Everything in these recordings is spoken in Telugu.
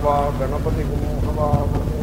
त्वा गणपतिगुं हवामहे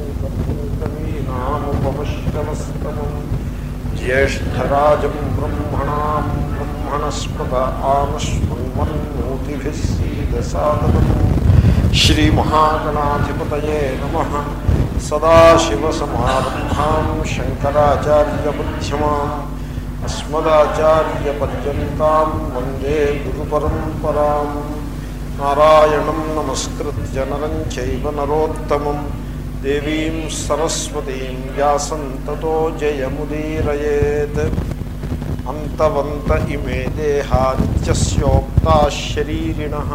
कवीनामुपमश्रवस्तमम् ज्येष्ठराजं ब्रह्मणां ब्रह्मणस्पत आमश्वन्मन्मूतिभिः सीदसादनम् श्रीमहागणाधिपतये नमः सदाशिवसमारम्भां शङ्कराचार्यमध्यमाम् अस्मदाचार्यपर्यन्तां वन्दे गुरुपरम्पराम् नारायणं नमस्कृत्य नरं चैव नरोत्तमं देवीं सरस्वतीं व्यासं ततो जयमुदीरयेत् अन्तवन्त इमे देहा नित्यस्योक्ताः शरीरिणः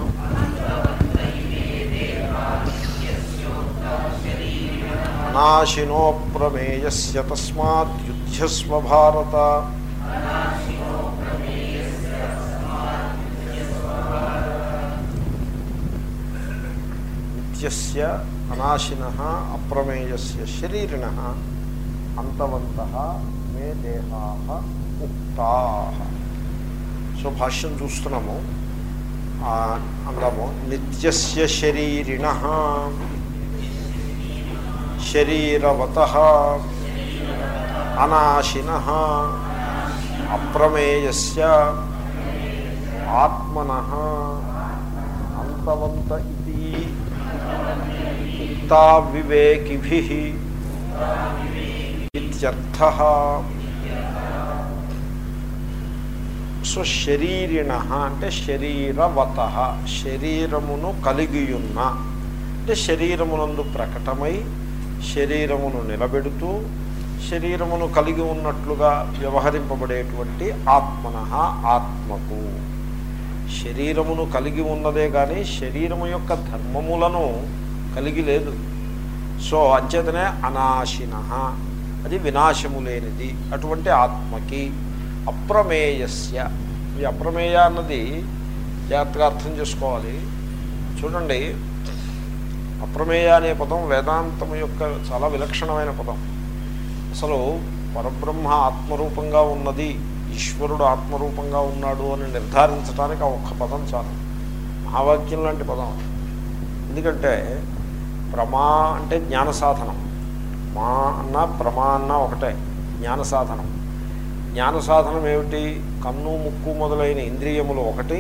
नाशिनो प्रमेयस्य तस्मात् युध्यस्व भारत నిత్యస్య అనాశిన అప్రమేయస్య శరీరిణ అంతవంత మే దేహా ఉక్తా సో భాష్యం చూస్తున్నాము ఆ, అందాము నిత్యస్య శరీరిణ శరీరవత అనాశిన అప్రమేయస్య ఆత్మన అంతవంత ఇది ఉక్తా వివేకిభి ఇత్యర్థ సో శరీరిణ అంటే శరీరవత శరీరమును కలిగియున్న అంటే శరీరమునందు ప్రకటమై శరీరమును నిలబెడుతూ శరీరమును కలిగి ఉన్నట్లుగా వ్యవహరింపబడేటువంటి ఆత్మన ఆత్మకు శరీరమును కలిగి ఉన్నదే కానీ శరీరము యొక్క ధర్మములను కలిగి లేదు సో అంచేతనే అనాశిన అది వినాశము లేనిది అటువంటి ఆత్మకి అప్రమేయస్య ఈ అప్రమేయ అన్నది జాగ్రత్తగా అర్థం చేసుకోవాలి చూడండి అప్రమేయ అనే పదం వేదాంతం యొక్క చాలా విలక్షణమైన పదం అసలు పరబ్రహ్మ ఆత్మరూపంగా ఉన్నది ఈశ్వరుడు ఆత్మరూపంగా ఉన్నాడు అని నిర్ధారించడానికి ఆ ఒక్క పదం చాలు మహావాక్యం లాంటి పదం ఎందుకంటే ప్రమా అంటే జ్ఞాన సాధనం మా అన్న ప్రమా అన్న ఒకటే జ్ఞాన సాధనం జ్ఞాన సాధనం ఏమిటి కన్ను ముక్కు మొదలైన ఇంద్రియములు ఒకటి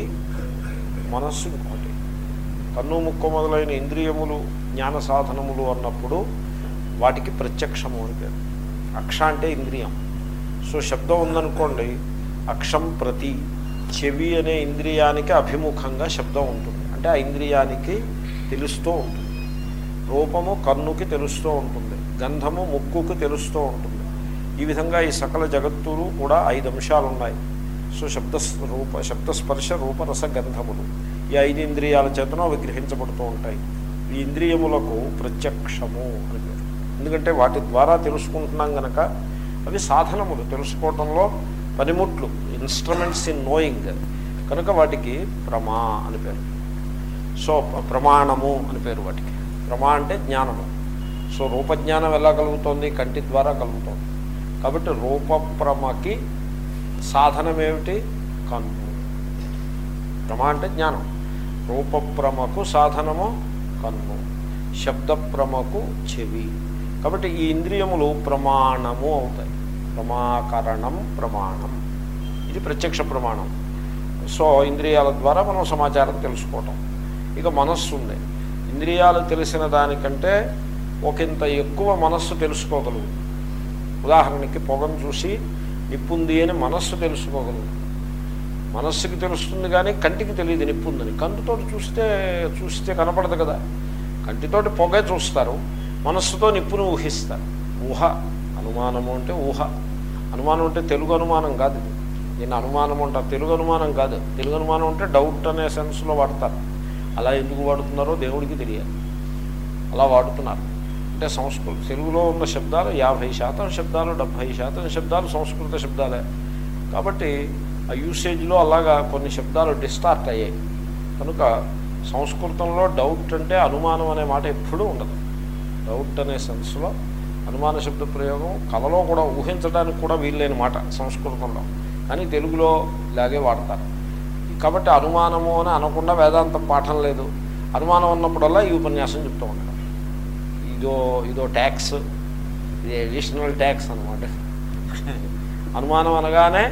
మనస్సు ఇంకొకటి కన్ను ముక్కు మొదలైన ఇంద్రియములు జ్ఞాన సాధనములు అన్నప్పుడు వాటికి ప్రత్యక్షము అని పేరు అక్ష అంటే ఇంద్రియం సో శబ్దం ఉందనుకోండి అక్షం ప్రతి చెవి అనే ఇంద్రియానికి అభిముఖంగా శబ్దం ఉంటుంది అంటే ఆ ఇంద్రియానికి తెలుస్తూ ఉంటుంది రూపము కన్నుకి తెలుస్తూ ఉంటుంది గంధము ముక్కుకి తెలుస్తూ ఉంటుంది ఈ విధంగా ఈ సకల జగత్తులు కూడా ఐదు అంశాలు ఉన్నాయి సో శబ్ద రూప శబ్దస్పర్శ రూపరస గంధములు ఈ ఐదు ఇంద్రియాల చేతను అవి గ్రహించబడుతూ ఉంటాయి ఈ ఇంద్రియములకు ప్రత్యక్షము అని పేరు ఎందుకంటే వాటి ద్వారా తెలుసుకుంటున్నాం గనక అవి సాధనములు తెలుసుకోవటంలో పనిముట్లు ఇన్స్ట్రుమెంట్స్ ఇన్ నోయింగ్ కనుక వాటికి ప్రమా అని పేరు సో ప్ర- ప్రమాణము అని పేరు వాటికి ప్రమా అంటే జ్ఞానము సో రూపజ్ఞానం ఎలా కలుగుతోంది కంటి ద్వారా కలుగుతోంది కాబట్టి రూపప్రమకి సాధనమేమిటి కన్ను ప్రమ అంటే జ్ఞానం రూపప్రమకు సాధనము కన్ను శబ్దప్రమకు చెవి కాబట్టి ఈ ఇంద్రియములు ప్రమాణము అవుతాయి ప్రమాకరణం ప్రమాణం ఇది ప్రత్యక్ష ప్రమాణం సో ఇంద్రియాల ద్వారా మనం సమాచారం తెలుసుకోవటం ఇక మనస్సు ఉంది ఇంద్రియాలు తెలిసిన దానికంటే ఒకంత ఎక్కువ మనస్సు తెలుసుకోగలుగుతుంది ఉదాహరణకి పొగను చూసి నిప్పుంది అని మనస్సు తెలుసుకోగలుగుతుంది మనస్సుకి తెలుస్తుంది కానీ కంటికి తెలియదు నిప్పుందని కంటితో చూస్తే చూస్తే కనపడదు కదా కంటితోటి పొగే చూస్తారు మనస్సుతో నిప్పును ఊహిస్తారు ఊహ అనుమానము అంటే ఊహ అనుమానం అంటే తెలుగు అనుమానం కాదు ఇది దీన్ని అనుమానం అంటారు తెలుగు అనుమానం కాదు తెలుగు అనుమానం అంటే డౌట్ అనే సెన్స్లో వాడతారు అలా ఎందుకు వాడుతున్నారో దేవుడికి తెలియాలి అలా వాడుతున్నారు అంటే సంస్కృత తెలుగులో ఉన్న శబ్దాలు యాభై శాతం శబ్దాలు డెబ్భై శాతం శబ్దాలు సంస్కృత శబ్దాలే కాబట్టి ఆ యూసేజ్లో అలాగా కొన్ని శబ్దాలు డిస్టార్ట్ అయ్యాయి కనుక సంస్కృతంలో డౌట్ అంటే అనుమానం అనే మాట ఎప్పుడూ ఉండదు డౌట్ అనే సెన్స్లో అనుమాన శబ్ద ప్రయోగం కళలో కూడా ఊహించడానికి కూడా వీల్లేని మాట సంస్కృతంలో కానీ తెలుగులో ఇలాగే వాడతారు కాబట్టి అనుమానము అని అనకుండా వేదాంత పాఠం లేదు అనుమానం ఉన్నప్పుడల్లా ఈ ఉపన్యాసం చెప్తూ ఉంటాం ఇదో ఇదో ట్యాక్స్ ఇది అడిషనల్ ట్యాక్స్ అనమాట అనుమానం అనగానే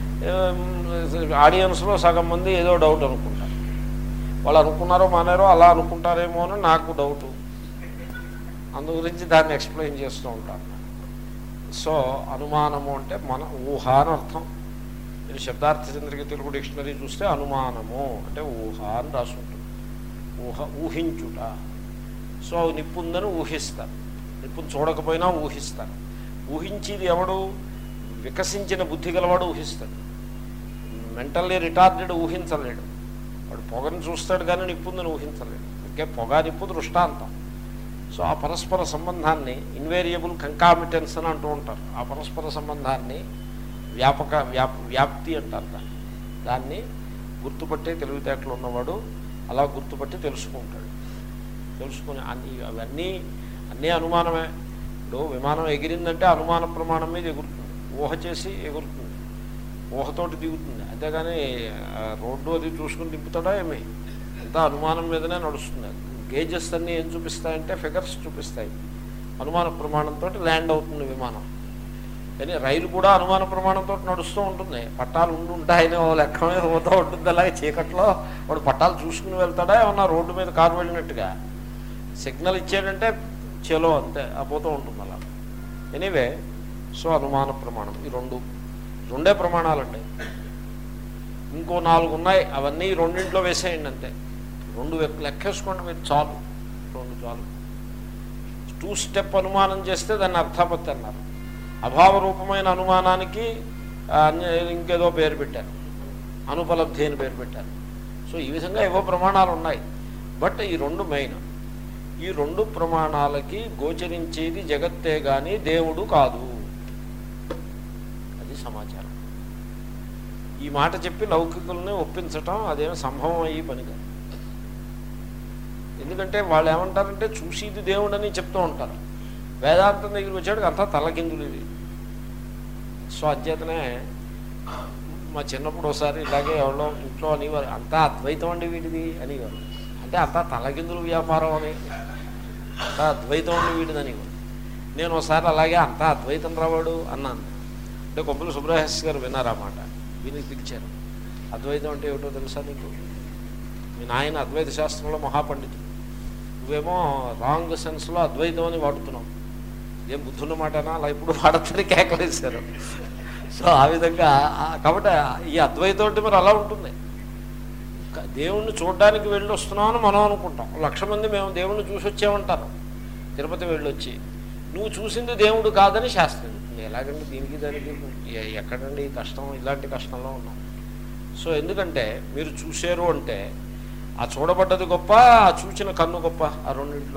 ఆడియన్స్లో సగం మంది ఏదో డౌట్ అనుకుంటారు వాళ్ళు అనుకున్నారో మానారో అలా అనుకుంటారేమో అని నాకు డౌటు అందు గురించి దాన్ని ఎక్స్ప్లెయిన్ చేస్తూ ఉంటాను సో అనుమానము అంటే మన ఊహ అని అర్థం మీరు శబ్దార్థ చంద్రిక తెలుగు డిక్షనరీ చూస్తే అనుమానము అంటే ఊహ అని రాసి ఉంటుంది ఊహ ఊహించుట సో నిప్పు ఉందని ఊహిస్తారు నిప్పును చూడకపోయినా ఊహిస్తారు ఊహించేది ఎవడు వికసించిన బుద్ధి గలవాడు ఊహిస్తాడు మెంటల్లీ రిటార్డెడ్ ఊహించలేడు వాడు పొగను చూస్తాడు కానీ నిప్పుందని ఊహించలేడు ఇంకే పొగ నిప్పు దృష్టాంతం సో ఆ పరస్పర సంబంధాన్ని ఇన్వేరియబుల్ కంకామిటెన్స్ అని అంటూ ఉంటారు ఆ పరస్పర సంబంధాన్ని వ్యాపక వ్యాప్ వ్యాప్తి అంటారు దాన్ని దాన్ని గుర్తుపట్టే తెలివితేటలు ఉన్నవాడు అలా గుర్తుపట్టి తెలుసుకుంటాడు తెలుసుకుని అన్ని అవన్నీ అన్నీ అనుమానమే ఇప్పుడు విమానం ఎగిరిందంటే అనుమాన ప్రమాణం మీద ఎగురుతుంది ఊహ చేసి ఎగురుతుంది ఊహతోటి దిగుతుంది అంతేగాని ఆ, రోడ్డు అది చూసుకుని దింపుతాడా ఏమి అంతా అనుమానం మీదనే నడుస్తుంది గేజెస్ అన్నీ ఏం చూపిస్తాయంటే ఫిగర్స్ చూపిస్తాయి అనుమాన ప్రమాణంతో ల్యాండ్ అవుతుంది విమానం కానీ రైలు కూడా అనుమాన ప్రమాణంతో నడుస్తూ ఉంటుంది పట్టాలు ఉండి ఉంటాయని ఓ లెక్క మీద పోతూ ఉంటుంది అలాగే చీకట్లో వాడు పట్టాలు చూసుకుని వెళ్తాడా ఏమన్నా రోడ్డు మీద కారు వెళ్ళినట్టుగా సిగ్నల్ ఇచ్చాడంటే చలో అంతే ఆ పోతూ ఉంటుంది అలా ఎనీవే సో అనుమాన ప్రమాణం ఈ రెండు రెండే ప్రమాణాలండి ఇంకో నాలుగు ఉన్నాయి అవన్నీ ఈ రెండింట్లో వేసేయండి అంతే రెండు వెక్- లెక్కేసుకోండి మీరు చాలు రెండు చాలు టూ స్టెప్ అనుమానం చేస్తే దాన్ని అర్థాపత్తి అన్నారు అభావ రూపమైన అనుమానానికి ఆ, అన్య- ఇంకేదో పేరు పెట్టారు అనుపలబ్ధి అని పేరు పెట్టారు సో ఈ విధంగా ఏవో ప్రమాణాలు ఉన్నాయి బట్ ఈ రెండు మెయిన్ ఈ రెండు ప్రమాణాలకి గోచరించేది జగత్తే గాని దేవుడు కాదు అది సమాచారం ఈ మాట చెప్పి లౌకికుల్ని ఒప్పించటం అదేమో సంభవం అయ్యి పని కాదు ఎందుకంటే వాళ్ళు ఏమంటారంటే చూసేది దేవుడని చెప్తూ ఉంటారు వేదాంతం దగ్గరికి వచ్చాడు అంతా తలకిందులు ఇది సో అధ్యతనే మా చిన్నప్పుడు ఒకసారి ఇలాగే ఎవరో ఇంట్లో అనేవారు అంతా అద్వైతం అండి వీడిది అనేవారు అంటే అంతా తలకిందులు వ్యాపారం అని అంతా అద్వైతం అండి వీడిది అనేవారు నేను ఒకసారి అలాగే అంతా అద్వైతం రావాడు అన్నాను అంటే కొప్పుల సుబ్రహ్మణ్య గారు విన్నారు ఆ మాట విని పిలిచారు అద్వైతం అంటే ఏమిటో తెలుసా నీకు మీ నాయన అద్వైత శాస్త్రంలో మహాపండితుడు నువ్వేమో రాంగ్ సెన్స్లో అద్వైతం అని వాడుతున్నావు ఏం బుద్ధున్న మాటనా అలా ఇప్పుడు వాడతారు కేకలేశారు సో ఆ విధంగా ఆ- కాబట్టి ఈ అద్వైతం అంటే మరి అలా ఉంటుంది క- దేవుణ్ణి చూడడానికి వెళ్ళి వస్తున్నామని మనం అనుకుంటాం లక్ష మంది మేము దేవుణ్ణి చూసి వచ్చామంటారు తిరుపతి వెళ్ళొచ్చి నువ్వు చూసింది దేవుడు కాదని శాస్త్రం చెప్తుంది. ఎలాగండి దీనికి దానికి ఎ- ఎక్కడండి ఈ కష్టం ఇలాంటి కష్టంలో ఉన్నాం సో ఎందుకంటే మీరు చూశారు అంటే ఆ చూడబడ్డది గొప్ప ఆ చూచిన కన్ను గొప్ప ఆ రెండింటిలో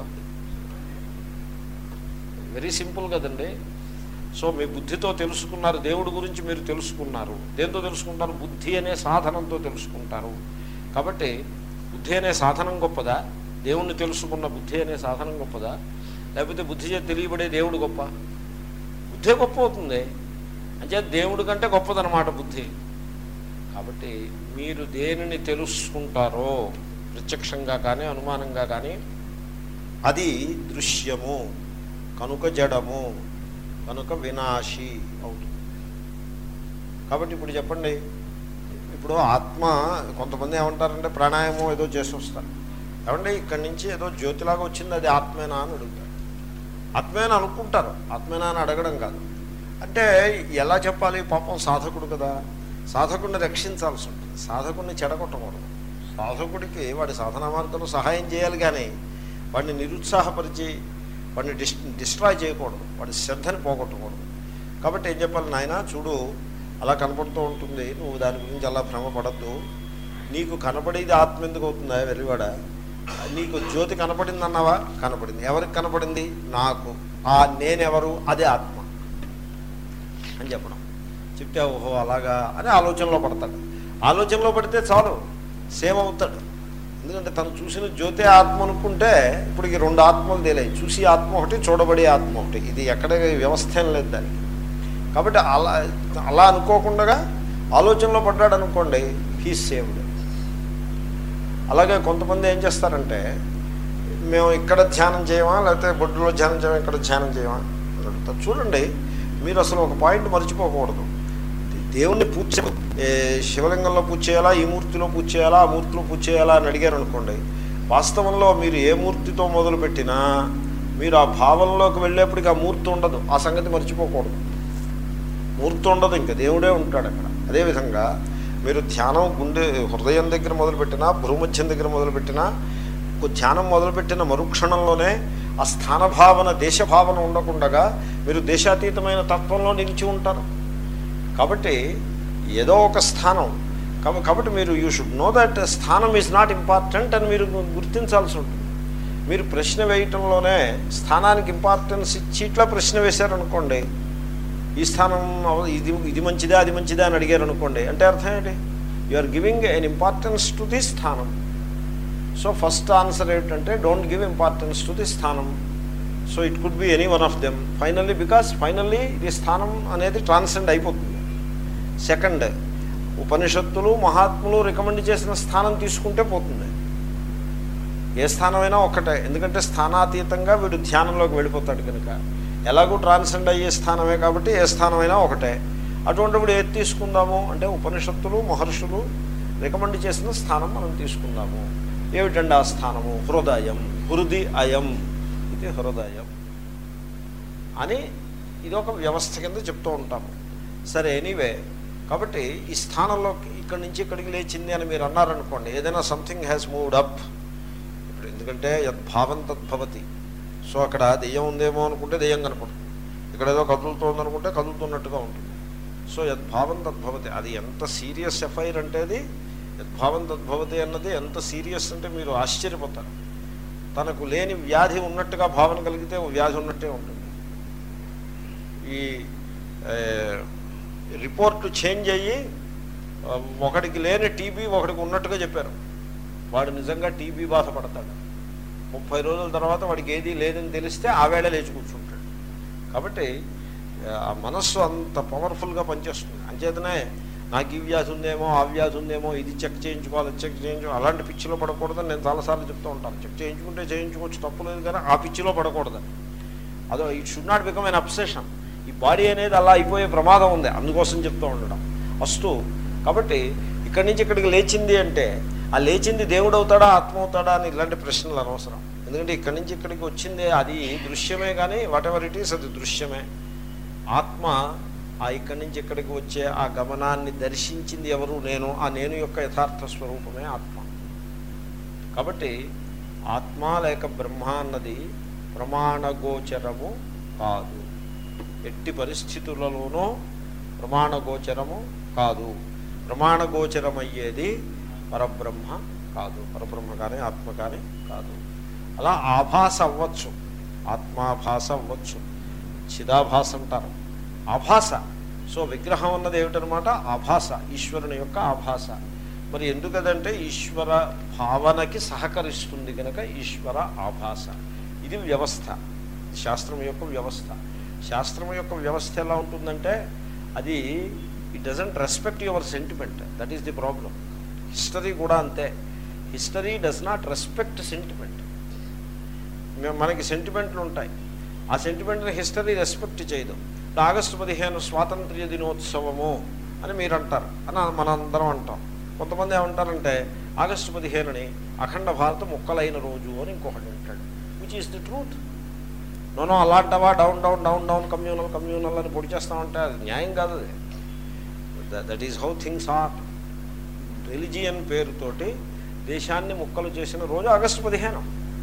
వెరీ సింపుల్ కదండి సో మీ బుద్ధితో తెలుసుకున్నారు దేవుడి గురించి మీరు తెలుసుకున్నారు దేంతో తెలుసుకుంటారు బుద్ధి అనే సాధనంతో తెలుసుకుంటారు కాబట్టి బుద్ధి అనే సాధనం గొప్పదా దేవుణ్ణి తెలుసుకున్న బుద్ధి అనే సాధనం గొప్పదా లేకపోతే బుద్ధి చేతి తెలియబడే దేవుడు గొప్ప బుద్ధే గొప్ప అవుతుంది అంటే దేవుడి కంటే గొప్పదనమాట బుద్ధి కాబట్టి మీరు దేనిని తెలుసుకుంటారో ప్రత్యక్షంగా కానీ అనుమానంగా కానీ అది దృశ్యము కనుక జడము కనుక వినాశి అవుతుంది కాబట్టి ఇప్పుడు చెప్పండి ఇప్పుడు ఆత్మ కొంతమంది ఏమంటారంటే ప్రాణాయామం ఏదో చేసి వస్తారు ఏమంటే ఇక్కడి నుంచి ఏదో జ్యోతిలాగా వచ్చింది అది ఆత్మేనా అని అడుగుతారు ఆత్మేనా అనుకుంటారు ఆత్మేనా అని అడగడం కాదు అంటే ఎలా చెప్పాలి పాపం సాధకుడు కదా సాధకుడిని రక్షించాల్సి ఉంటుంది సాధకుడిని చెడగొట్టకూడదు సాధకుడికి వాడి సాధన మార్గంలో సహాయం చేయాలి కానీ వాడిని నిరుత్సాహపరిచి వాడిని డిస్ డిస్ట్రాయ్ చేయకూడదు వాడి శ్రద్ధని పోగొట్టకూడదు కాబట్టి ఏం చెప్పాలి నాయన చూడు అలా కనపడుతూ ఉంటుంది నువ్వు దాని గురించి అలా భ్రమపడద్దు నీకు కనపడేది ఆత్మ ఎందుకు అవుతుందా వెలివాడ నీకు జ్యోతి కనపడింది అన్నావా కనపడింది ఎవరికి కనపడింది నాకు ఆ నేనెవరు అదే ఆత్మ అని చెప్పడం చెప్తే ఓహో అలాగా అని ఆలోచనలో పడతాడు ఆలోచనలో పడితే చాలు సేవ్ అవుతాడు ఎందుకంటే తను చూసిన జ్యోతి ఆత్మ అనుకుంటే ఇప్పుడు ఈ రెండు ఆత్మలు తేలాయి చూసి ఆత్మ ఒకటి చూడబడే ఆత్మ ఒకటి ఇది ఎక్కడ వ్యవస్థ ఏం లేదు దానికి కాబట్టి అలా అలా అనుకోకుండా ఆలోచనలో పడ్డాడు అనుకోండి హీ సేవ్డ్ అలాగే కొంతమంది ఏం చేస్తారంటే మేము ఇక్కడ ధ్యానం చేయమా లేకపోతే బొడ్డులో ధ్యానం చేయమా ఇక్కడ ధ్యానం చేయమా అని అడుగుతారు చూడండి మీరు అసలు ఒక పాయింట్ మర్చిపోకూడదు దేవుణ్ణి పూజ చే- ఏ శివలింగంలో పూజ చేయాలా ఈ మూర్తిలో పూజ చేయాలా ఆ మూర్తిలో పూజ చేయాలా అని అడిగారు అనుకోండి వాస్తవంలో మీరు ఏ మూర్తితో మొదలుపెట్టినా మీరు ఆ భావంలోకి వెళ్ళేప్పటికి ఆ మూర్తి ఉండదు ఆ సంగతి మర్చిపోకూడదు మూర్తి ఉండదు ఇంకా దేవుడే ఉంటాడు అక్కడ అదేవిధంగా మీరు ధ్యానం గుండె హృదయం దగ్గర మొదలుపెట్టినా భూమధ్యం దగ్గర మొదలుపెట్టినా ఒక ధ్యానం మొదలుపెట్టిన మరుక్షణంలోనే ఆ స్థానభావన దేశభావన ఉండకుండగా మీరు దేశాతీతమైన తత్వంలో నిలిచి ఉంటారు కాబట్టి ఏదో ఒక స్థానం కాబ- కాబట్టి మీరు యూ షుడ్ నో దట్ స్థానం ఈజ్ నాట్ ఇంపార్టెంట్ అని మీరు గుర్తించాల్సి ఉంటుంది మీరు ప్రశ్న వేయటంలోనే స్థానానికి ఇంపార్టెన్స్ ఇచ్చి ఇట్లా ప్రశ్న వేశారనుకోండి ఈ స్థానం అవ- ఇది ఇది మంచిదా అది మంచిదా అని అడిగారు అనుకోండి అంటే అర్థం ఏంటి you are giving an importance to the స్థానం సో ఫస్ట్ ఆన్సర్ ఏంటంటే don't give importance to the స్థానం so it could be any one of them finally because finally ఇది స్థానం అనేది ట్రాన్సెండ్ అయిపోతుంది సెకండ్ ఉపనిషత్తులు మహాత్ములు రికమెండ్ చేసిన స్థానం తీసుకుంటే పోతుంది ఏ స్థానమైనా ఒక్కటే ఎందుకంటే స్థానాతీతంగా వీడు ధ్యానంలోకి వెళ్ళిపోతాడు కనుక ఎలాగూ ట్రాన్సెండ్ అయ్యే స్థానమే కాబట్టి ఏ స్థానమైనా ఒకటే అటువంటిప్పుడు ఏది తీసుకుందాము అంటే ఉపనిషత్తులు మహర్షులు రికమెండ్ చేసిన స్థానం మనం తీసుకుందాము ఏమిటండి ఆ స్థానము హృదయం హృది అయం ఇది హృదయం అని ఇదొక వ్యవస్థ కింద చెప్తూ ఉంటాము సరే ఎనీవే కాబట్టి ఈ స్థానంలో ఇక్కడి నుంచి ఇక్కడికి లేచింది అని మీరు అన్నారనుకోండి ఏదైనా సంథింగ్ హ్యాస్ మూవ్డ్ అప్ ఇప్పుడు ఎందుకంటే యద్భావం తద్భవతి సో అక్కడ దెయ్యం ఉందేమో అనుకుంటే దెయ్యం కనపడుతుంది ఇక్కడ ఏదో కదులుతోంది అనుకుంటే కదులుతున్నట్టుగా ఉంటుంది సో యద్భావం తద్భవతి అది ఎంత సీరియస్ ఎఫ్ఐఆర్ అంటే అది యద్భావం తద్భవతి అన్నది ఎంత సీరియస్ అంటే మీరు ఆశ్చర్యపోతారు తనకు లేని వ్యాధి ఉన్నట్టుగా భావన కలిగితే ఓ వ్యాధి ఉన్నట్టే ఉంటుంది ఈ ఏ, రిపోర్టు చేంజ్ అయ్యి ఆ, ఒకడికి లేని టీబీ ఒకడికి ఉన్నట్టుగా చెప్పారు వాడు నిజంగా టీబీ బాధపడతాడు ముప్పై రోజుల తర్వాత వాడికి ఏదీ లేదని తెలిస్తే ఆ వేళ లేచి కూర్చుంటాడు కాబట్టి ఆ మనస్సు అంత పవర్ఫుల్గా పనిచేస్తుంది అంచేతనే నాకు ఈ వ్యాధి ఉందేమో ఆ వ్యాధి ఉందేమో ఇది చెక్ చేయించుకోవాలి అది చెక్ చేయించు అలాంటి పిచ్చిలో పడకూడదని నేను చాలాసార్లు చెప్తూ ఉంటాను చెక్ చేయించుకుంటే చేయించుకోవచ్చు తప్పులేదు కానీ ఆ పిచ్చిలో పడకూడదని అదో it should not become an obsession ఈ బాడీ అనేది అలా అయిపోయే ప్రమాదం ఉంది అందుకోసం చెప్తూ ఉండడం వస్తూ కాబట్టి ఇక్కడి నుంచి ఇక్కడికి లేచింది అంటే ఆ లేచింది దేవుడు అవుతాడా ఆత్మ అవుతాడా అని ఇలాంటి ప్రశ్నలు అనవసరం ఎందుకంటే ఇక్కడి నుంచి ఇక్కడికి వచ్చింది అది దృశ్యమే కానీ వాట్ ఎవర్ ఇట్ ఈస్ అది దృశ్యమే ఆత్మ ఆ ఇక్కడి నుంచి ఇక్కడికి వచ్చే ఆ గమనాన్ని దర్శించింది ఎవరు నేను ఆ నేను యొక్క యథార్థ స్వరూపమే ఆత్మ కాబట్టి ఆత్మ లేక బ్రహ్మ అన్నది ప్రమాణగోచరము కాదు ఎట్టి పరిస్థితులలోనూ ప్రమాణగోచరము కాదు ప్రమాణగోచరమయ్యేది పరబ్రహ్మ కాదు పరబ్రహ్మ కానీ ఆత్మ కానీ కాదు అలా ఆభాస అవ్వచ్చు ఆత్మాభాస అవ్వచ్చు చిదాభాస అంటారు ఆభాస సో విగ్రహం అన్నది ఏమిటనమాట ఆభాస ఈశ్వరుని యొక్క ఆభాస మరి ఎందుకదంటే ఈశ్వర భావనకి సహకరిస్తుంది కనుక ఈశ్వర ఆభాస ఇది వ్యవస్థ శాస్త్రం యొక్క వ్యవస్థ శాస్త్రం యొక్క వ్యవస్థ ఎలా ఉంటుందంటే అది it doesn't respect your sentiment that is the problem history కూడా అంతే history does not respect sentiment మనకి సెంటిమెంట్లు ఉంటాయి ఆ సెంటిమెంట్ని హిస్టరీ రెస్పెక్ట్ చేయదు ఇప్పుడు ఆగస్టు పదిహేను స్వాతంత్ర్య దినోత్సవము అని మీరు అంటారు అని మనందరం అంటాం కొంతమంది ఏమంటారంటే ఆగస్టు పదిహేనుని అఖండ భారత ముక్కలైన రోజు అని ఇంకొకటి అంటాడు which is the truth no no అలాంటవా down down down down communal communal అని పొడి చేస్తామంటే అది న్యాయం కాదు అది that is how things are religion పేరుతోటి దేశాన్ని ముక్కలు చేసిన రోజు ఆగస్టు పదిహేను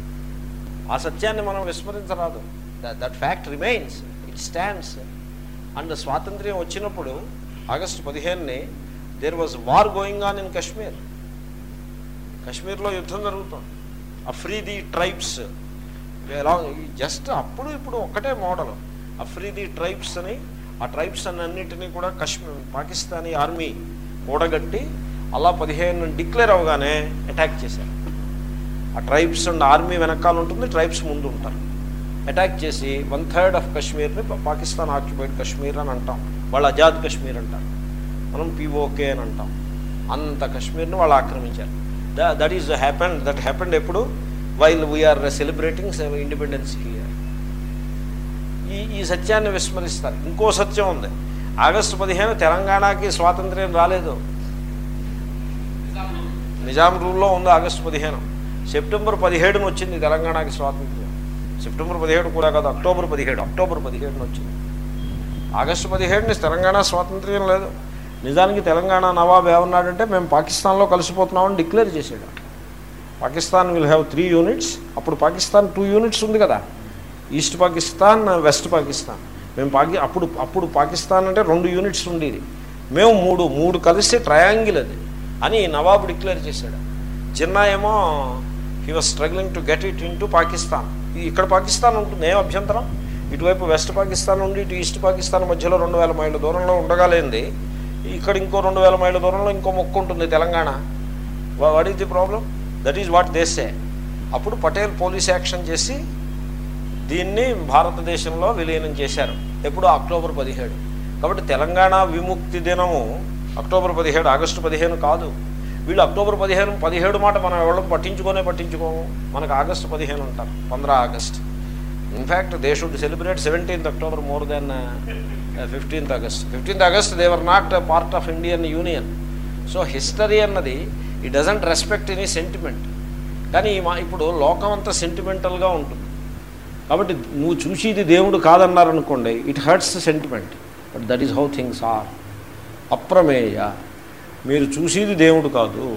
ఆ సత్యాన్ని మనం విస్మరించరాదు that fact remains it stands and స్వాతంత్ర్యం వచ్చినప్పుడు ఆగస్టు పదిహేనుని there was war going on in Kashmir కశ్మీర్లో యుద్ధం జరుగుతుంది ఆ ఫ్రీ ది ట్రైబ్స్ ఎలా జస్ట్ అప్పుడు ఇప్పుడు ఒక్కటే మోడల్ ఆ ఫ్రీ ది ట్రైబ్స్ అని ఆ ట్రైబ్స్ అన్నింటినీ కూడా కశ్మీర్ పాకిస్తానీ ఆర్మీ కూడగట్టి అలా పదిహేను డిక్లేర్ అవగానే అటాక్ చేశారు ఆ ట్రైబ్స్ అండ్ ఆర్మీ వెనకాల ఉంటుంది ట్రైబ్స్ ముందు ఉంటారు అటాక్ చేసి వన్ థర్డ్ ఆఫ్ కశ్మీర్ని పాకిస్తాన్ ఆక్యుపైడ్ కశ్మీర్ అని అంటాం వాళ్ళు ఆజాద్ కశ్మీర్ అంటారు మనం పిఓకే అని అంటాం అంత కశ్మీర్ని వాళ్ళు ఆక్రమించారు that is happened that happened ఎప్పుడు while we are celebrating independence here ఈ ఈ సత్యాన్ని విస్మరిస్తారు ఇంకో సత్యం ఉంది ఆగస్టు పదిహేను తెలంగాణకి స్వాతంత్ర్యం రాలేదు నిజాం రూల్లో ఉంది ఆగస్టు పదిహేను సెప్టెంబర్ పదిహేడున వచ్చింది తెలంగాణకి స్వాతంత్ర్యం సెప్టెంబర్ పదిహేడు కూడా కాదు అక్టోబర్ పదిహేడు అక్టోబర్ పదిహేడున వచ్చింది ఆగస్టు పదిహేడుని తెలంగాణ స్వాతంత్ర్యం లేదు నిజానికి తెలంగాణ నవాబ్ ఏమన్నాడంటే మేము పాకిస్తాన్లో కలిసిపోతున్నామని డిక్లేర్ చేశాడు Pakistan will have three units అప్పుడు పాకిస్తాన్ టూ యూనిట్స్ ఉంది కదా ఈస్ట్ పాకిస్తాన్ వెస్ట్ పాకిస్తాన్ మేము పాకి అప్పుడు అప్పుడు పాకిస్తాన్ అంటే రెండు యూనిట్స్ ఉండేది మేము మూడు మూడు కలిసి ట్రయాంగిల్ అది అని నవాబు డిక్లేర్ చేశాడు జిన్నా ఏమో he was struggling to get it in to Pakistan ఇక్కడ పాకిస్తాన్ ఉంటుంది ఏం అభ్యంతరం ఇటువైపు వెస్ట్ పాకిస్తాన్ ఉండి ఇటు ఈస్ట్ పాకిస్తాన్ మధ్యలో రెండు వేల మైళ్ళ దూరంలో ఉండగలేంది ఇక్కడ ఇంకో రెండు వేల మైళ్ళ దూరంలో ఇంకో మొక్కు ఉంటుంది Telangana what is the problem that is what దేశే అప్పుడు పటేల్ పోలీస్ యాక్షన్ చేసి దీన్ని భారతదేశంలో విలీనం చేశారు ఎప్పుడు అక్టోబర్ పదిహేడు కాబట్టి తెలంగాణ విముక్తి దినము అక్టోబర్ పదిహేడు ఆగస్టు పదిహేను కాదు వీళ్ళు అక్టోబర్ పదిహేను పదిహేడు మాట మనం ఎవరు పట్టించుకోనే పట్టించుకోము మనకు ఆగస్టు పదిహేను అంటారు పంద్రా August in fact they should celebrate seventeenth October more than fifteenth August fifteenth August they were not part of Indian union so history అన్నది ఈ డజంట్ రెస్పెక్ట్ ఎనీ సెంటిమెంట్ కానీ మా ఇప్పుడు లోకం అంతా సెంటిమెంటల్గా ఉంటుంది కాబట్టి నువ్వు చూసేది దేవుడు కాదన్నారనుకోండి it hurts sentiment but that is how things are అప్రమేయ మీరు చూసేది దేవుడు కాదు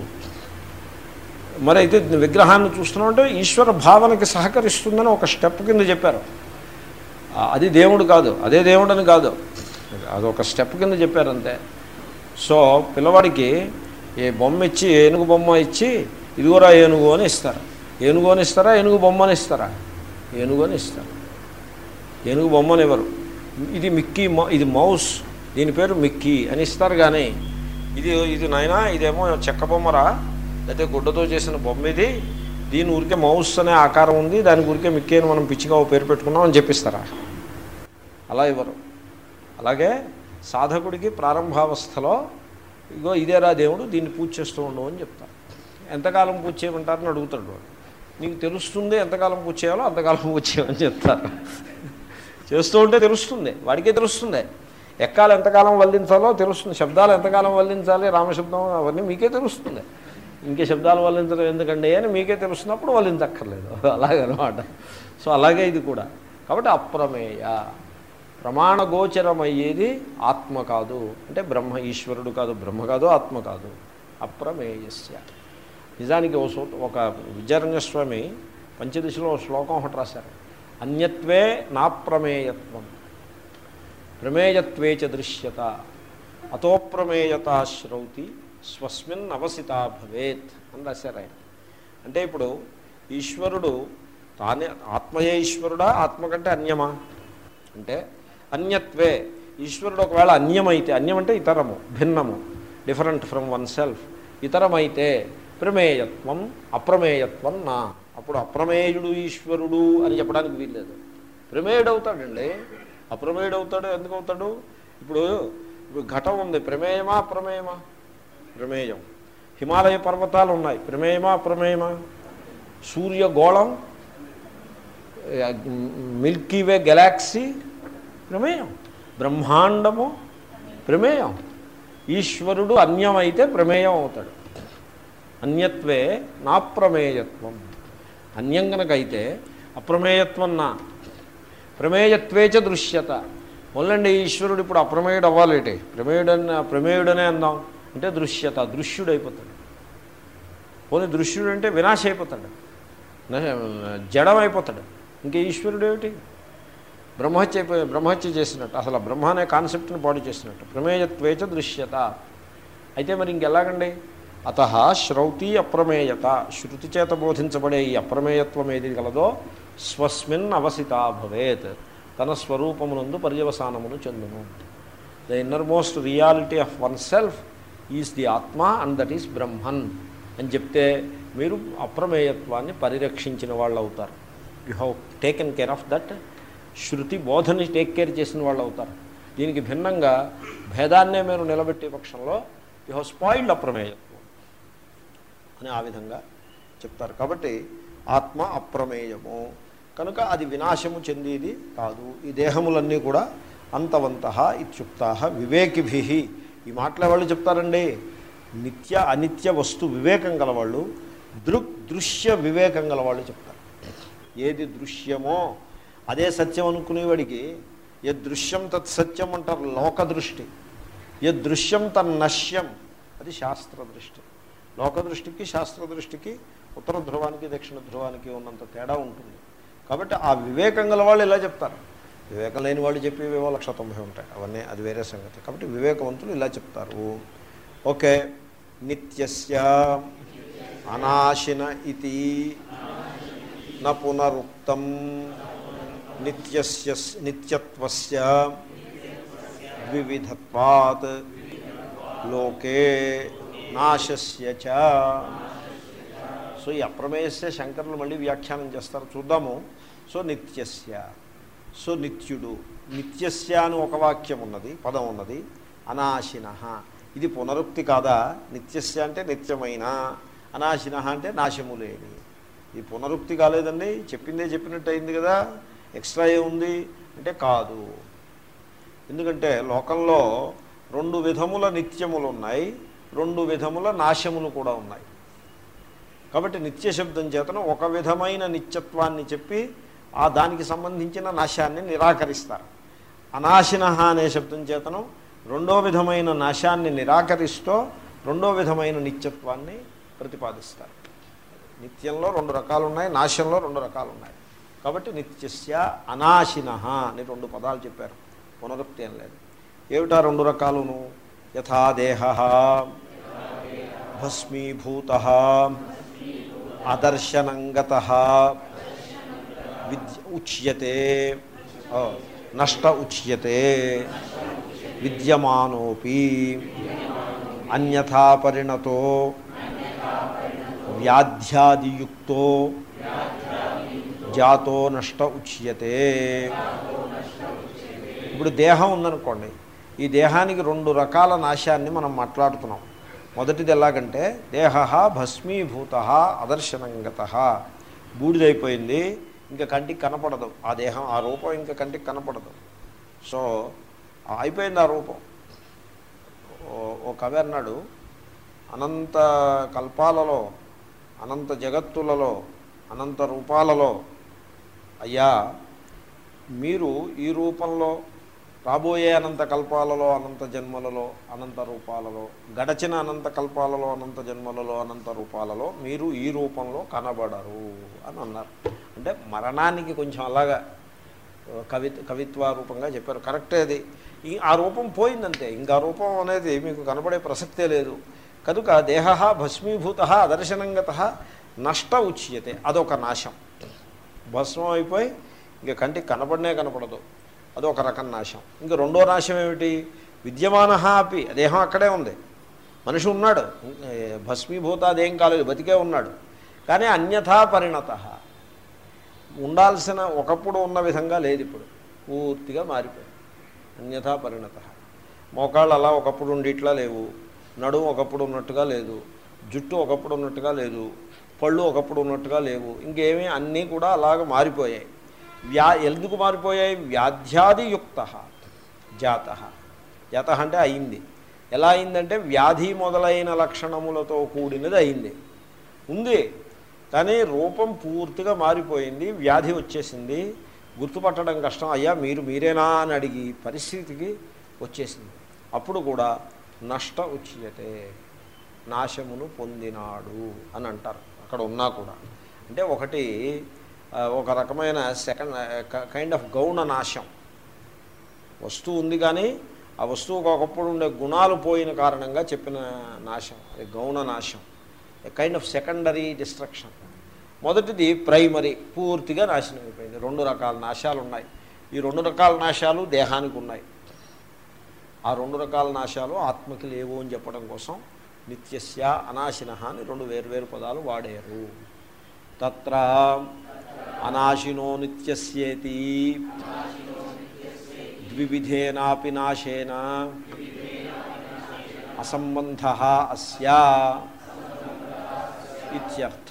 మరి అయితే విగ్రహాన్ని చూస్తున్నామంటే ఈశ్వర భావనకి సహకరిస్తుందని ఒక స్టెప్ కింద చెప్పారు ఆ, అది దేవుడు కాదు అదే దేవుడు అని కాదు అదొక స్టెప్ కింద చెప్పారు అంతే సో పిల్లవాడికి ఏ బొమ్మ ఇచ్చి ఏనుగు బొమ్మ ఇచ్చి ఇదిగోరా ఏనుగు అని ఇస్తారు ఏనుగు అని ఇస్తారా ఏనుగు బొమ్మ అని ఇస్తారా ఏనుగు అని ఇస్తారు ఏనుగు బొమ్మని ఇవ్వరు ఇది మిక్కీ మౌ- ఇది మౌస్ దీని పేరు మిక్కీ అని ఇస్తారు కానీ ఇది ఇది నాయనా ఇదేమో చెక్క బొమ్మరా లేకపోతే గుడ్డతో చేసిన బొమ్మ ఇది దీని ఊరికే మౌస్ అనే ఆకారం ఉంది దానికి ఊరికే మిక్కీ అని మనం పిచ్చిగా ఓ పేరు పెట్టుకున్నాం అని చెప్పిస్తారా అలా ఇవ్వరు అలాగే సాధకుడికి ప్రారంభావస్థలో ఇగో ఇదేరా దేవుడు దీన్ని పూజ చేస్తూ ఉండవు అని చెప్తారు ఎంతకాలం పూజ చేయమంటారని అడుగుతాడు వాడు నీకు తెలుస్తుంది ఎంతకాలం పూజ చేయాలో అంతకాలం పూజ చేయమని చెప్తారు చేస్తూ ఉంటే తెలుస్తుంది వాడికే తెలుస్తుంది ఎక్కాలు ఎంతకాలం వల్లించాలో తెలుస్తుంది శబ్దాలు ఎంతకాలం వల్లించాలి రామశబ్దం అవన్నీ మీకే తెలుస్తుంది ఇంకే శబ్దాలు వల్లించడం ఎందుకండి అని మీకే తెలుస్తున్నప్పుడు వల్లించక్కర్లేదు అలాగనమాట సో అలాగే ఇది కూడా కాబట్టి అప్రమేయ ప్రమాణగోచరమయ్యేది ఆత్మ కాదు అంటే బ్రహ్మ ఈశ్వరుడు కాదు బ్రహ్మ కాదు ఆత్మ కాదు అప్రమేయస్య నిజానికి ఓ సూత ఒక విద్యారణ్య స్వామి పంచదశలో ఓ శ్లోకం ఒకటి రాశారు అన్యత్వే నాప్రమేయత్వం ప్రమేయత్వే చ దృశ్యత అతోప్రమేయత శ్రౌతి స్వస్మిన్ అవసిత భవేత్ అని రాశారు ఆయన అంటే ఇప్పుడు ఈశ్వరుడు తానే ఆత్మయే ఈశ్వరుడా ఆత్మ కంటే అన్యమా అంటే అన్యత్వే ఈశ్వరుడు ఒకవేళ అన్యమైతే అన్యం అంటే ఇతరము భిన్నము డిఫరెంట్ ఫ్రమ్ వన్ సెల్ఫ్ ఇతరమైతే ప్రమేయత్వం అప్రమేయత్వం నా అప్పుడు అప్రమేయుడు ఈశ్వరుడు అని చెప్పడానికి వీల్లేదు ప్రమేయుడు అవుతాడండి అప్రమేయుడు అవుతాడు ఎందుకు అవుతాడు ఇప్పుడు ఇప్పుడు ఘటం ఉంది ప్రమేయమా అప్రమేయమా ప్రమేయం హిమాలయ పర్వతాలు ఉన్నాయి ప్రమేయమా అప్రమేయమా సూర్యగోళం మిల్కీ వే గెలాక్సీ ప్రమేయం బ్రహ్మాండము ప్రమేయం ఈశ్వరుడు అన్యమైతే ప్రమేయం అవుతాడు అన్యత్వే నా ప్రమేయత్వం అన్యం కనుక అయితే అప్రమేయత్వం నా ప్రమేయత్వే చ దృశ్యత మొదలండి ఈశ్వరుడు ఇప్పుడు అప్రమేయుడు అవ్వాలేటి ప్రమేయుడని ప్రమేయుడనే అందాం అంటే దృశ్యత దృశ్యుడైపోతాడు పోనీ దృశ్యుడు అంటే వినాశ అయిపోతాడు న- జడం అయిపోతాడు ఇంకా ఈశ్వరుడు ఏమిటి బ్రహ్మహత్య అయిపోయి బ్రహ్మహత్య చేసినట్టు అసలు ఆ బ్రహ్మ అనే కాన్సెప్ట్ని పాడు చేసినట్టు ప్రమేయత్వేచ దృశ్యత అయితే మరి ఇంకెలాగండి అత శ్రౌతి అప్రమేయత శృతి చేత బోధించబడే ఈ అప్రమేయత్వం ఏది కలదో స్వస్మిన్ అవసిత భవేత్ తన స్వరూపమునందు పర్యవసానమును చెందును the innermost reality of oneself is the atma and that is Brahman అని చెప్తే మీరు అప్రమేయత్వాన్ని పరిరక్షించిన వాళ్ళు అవుతారు you have taken care of that shruti బోధని టేక్ కేర్ చేసిన వాళ్ళు అవుతారు దీనికి భిన్నంగా భేదాన్నే మీరు నిలబెట్టే పక్షంలో యు హ్యావ్ స్పాయిల్డ్ అప్రమేయత్వం అని ఆ విధంగా చెప్తారు కాబట్టి ఆత్మ అప్రమేయము కనుక అది వినాశము చెందేది కాదు ఈ దేహములన్నీ కూడా అంతవంత ఇత్యుక్త వివేకిభి ఈ మాటల వాళ్ళు చెప్తారండి నిత్య అనిత్య వస్తు వివేకం గలవాళ్ళు దృక్ దృశ్య వివేకం గలవాళ్ళు చెప్తారు ఏది దృశ్యమో అదే సత్యం అనుకునేవాడికి ఏ దృశ్యం తత్ సత్యం అంటారు లోక దృష్టి ఏ దృశ్యం తన్నశ్యం అది శాస్త్ర దృష్టి లోక దృష్టికి శాస్త్ర దృష్టికి ఉత్తర ధ్రువానికి దక్షిణ ధ్రువానికి ఉన్నంత తేడా ఉంటుంది కాబట్టి ఆ వివేకం గల వాళ్ళు ఇలా చెప్తారు వివేకం లేని వాళ్ళు చెప్పేవేవో లక్ష తొంభై ఉంటాయి అవన్నీ అది వేరే సంగతి కాబట్టి వివేకవంతులు ఇలా చెప్తారు ఓకే నిత్యస్య అనాశిన ఇది న పునరుక్తం నిత్యస్య నిత్యత్వస్య వివిధత్వాత్ లోకే నాశస్య చ సో ఈ అప్రమేయస్య శంకరులు మళ్ళీ వ్యాఖ్యానం చేస్తారు చూద్దాము సో నిత్యస్య సో నిత్యుడు నిత్యస్య అని ఒక వాక్యం ఉన్నది పదం ఉన్నది అనాశిన ఇది పునరుక్తి కాదా నిత్యస్య అంటే నిత్యమైన అనాశిన అంటే నాశము లేని ఇది పునరుక్తి కాలేదండి చెప్పిందే చెప్పినట్టు అయింది కదా ఎక్స్ట్రా ఏముంది అంటే కాదు ఎందుకంటే లోకంలో రెండు విధముల నిత్యములు ఉన్నాయి రెండు విధముల నాశములు కూడా ఉన్నాయి కాబట్టి నిత్య శబ్దం చేతను ఒక విధమైన నిత్యత్వాన్ని చెప్పి ఆ దానికి సంబంధించిన నాశాన్ని నిరాకరిస్తారు అనాశిన అనే శబ్దం చేతను రెండో విధమైన నాశాన్ని నిరాకరిస్తూ రెండో విధమైన నిత్యత్వాన్ని ప్రతిపాదిస్తారు నిత్యంలో రెండు రకాలు ఉన్నాయి నాశంలో రెండు రకాలు ఉన్నాయి కాబట్టి నిత్యస్య అనాశిన అని రెండు పదాలు చెప్పారు పునరుక్తి ఏం లేదు ఏమిటా రెండు రకాలును యథా దేహ భస్మీభూత అదర్శనంగత విద్య ఉచ్యతే ఓ, నష్ట ఉచ్యతే విద్యమానోపి అన్యథా పరిణతో వ్యాధ్యాదియుక్తో జాతో నష్ట ఉచ్యతే ఇప్పుడు దేహం ఉందనుకోండి ఈ దేహానికి రెండు రకాల నాశాన్ని మనం మాట్లాడుతున్నాం మొదటిది ఎలాగంటే దేహ భస్మీభూత అదర్శనంగత బూడిదైపోయింది ఇంకా కంటికి కనపడదు ఆ దేహం ఆ రూపం ఇంకా కంటికి కనపడదు సో అయిపోయింది ఆ రూపం ఓ- ఓ కవి అన్నాడు అనంత కల్పాలలో అనంత జగత్తులలో అనంత రూపాలలో అయ్యా మీరు ఈ రూపంలో రాబోయే అనంత కల్పాలలో అనంత జన్మలలో అనంత రూపాలలో గడచిన అనంత కల్పాలలో అనంత జన్మలలో అనంత రూపాలలో మీరు ఈ రూపంలో కనబడరు అని అన్నారు అంటే మరణానికి కొంచెం అలాగా కవి కవిత్వ రూపంగా చెప్పారు కరెక్టే అది ఈ ఆ రూపం పోయిందంతే ఇంకా ఆ రూపం అనేది మీకు కనబడే ప్రసక్తే లేదు కనుక దేహ భస్మీభూత అదర్శనంగత నష్ట ఉచ్యతే అదొక నాశం భస్మం అయిపోయి ఇంక కంటికి కనపడనే కనపడదు అదొక రకం నాశం ఇంకా రెండో నాశం ఏమిటి విద్యమాన అపి దేహం అక్కడే ఉంది మనిషి ఉన్నాడు ఏ, భస్మీభూత అదేం కాలేదు బతికే ఉన్నాడు కానీ అన్యథా పరిణత ఉండాల్సిన ఒకప్పుడు ఉన్న విధంగా లేదు ఇప్పుడు పూర్తిగా మారిపోయింది అన్యథా పరిణత మోకాళ్ళు అలా ఒకప్పుడు ఉండిట్లా లేవు నడుము ఒకప్పుడు ఉన్నట్టుగా లేదు జుట్టు ఒకప్పుడు ఉన్నట్టుగా లేదు పళ్ళు ఒకప్పుడు ఉన్నట్టుగా లేవు ఇంకేమీ అన్నీ కూడా అలాగ మారిపోయాయి వ్యా ఎందుకు మారిపోయాయి వ్యాధ్యాదియుక్త జాత జాత అంటే అయింది ఎలా అయిందంటే వ్యాధి మొదలైన లక్షణములతో కూడినది అయింది ఉంది కానీ రూపం పూర్తిగా మారిపోయింది వ్యాధి వచ్చేసింది గుర్తుపట్టడం కష్టం అయ్యా మీరు మీరేనా అని అడిగి పరిస్థితికి వచ్చేసింది అప్పుడు కూడా నష్ట ఉచ్యతే నాశమును పొందినాడు అని అంటారు అక్కడ ఉన్నా కూడా అంటే ఒకటి ఆ, ఒక రకమైన సెకండ్ కైండ్ ఆఫ్ గౌణ నాశం వస్తువు ఉంది కానీ ఆ వస్తువుకు ఒకప్పుడు ఉండే గుణాలు పోయిన కారణంగా చెప్పిన నాశం అది గౌణ నాశం a kind of secondary destruction మొదటిది ప్రైమరీ పూర్తిగా నాశనం అయిపోయింది రెండు రకాల నాశాలు ఉన్నాయి ఈ రెండు రకాల నాశాలు దేహానికి ఉన్నాయి ఆ రెండు రకాల నాశాలు ఆత్మకి లేవు అని చెప్పడం కోసం నిత్యస్య అనాశిన అని రెండు వేర్వేరు పదాలు వాడారు తత్ర అనాశినో నిత్యస్యేతి ద్వివిధేనాపి నాశేన అసంబంధ అస్య ఇత్యర్థ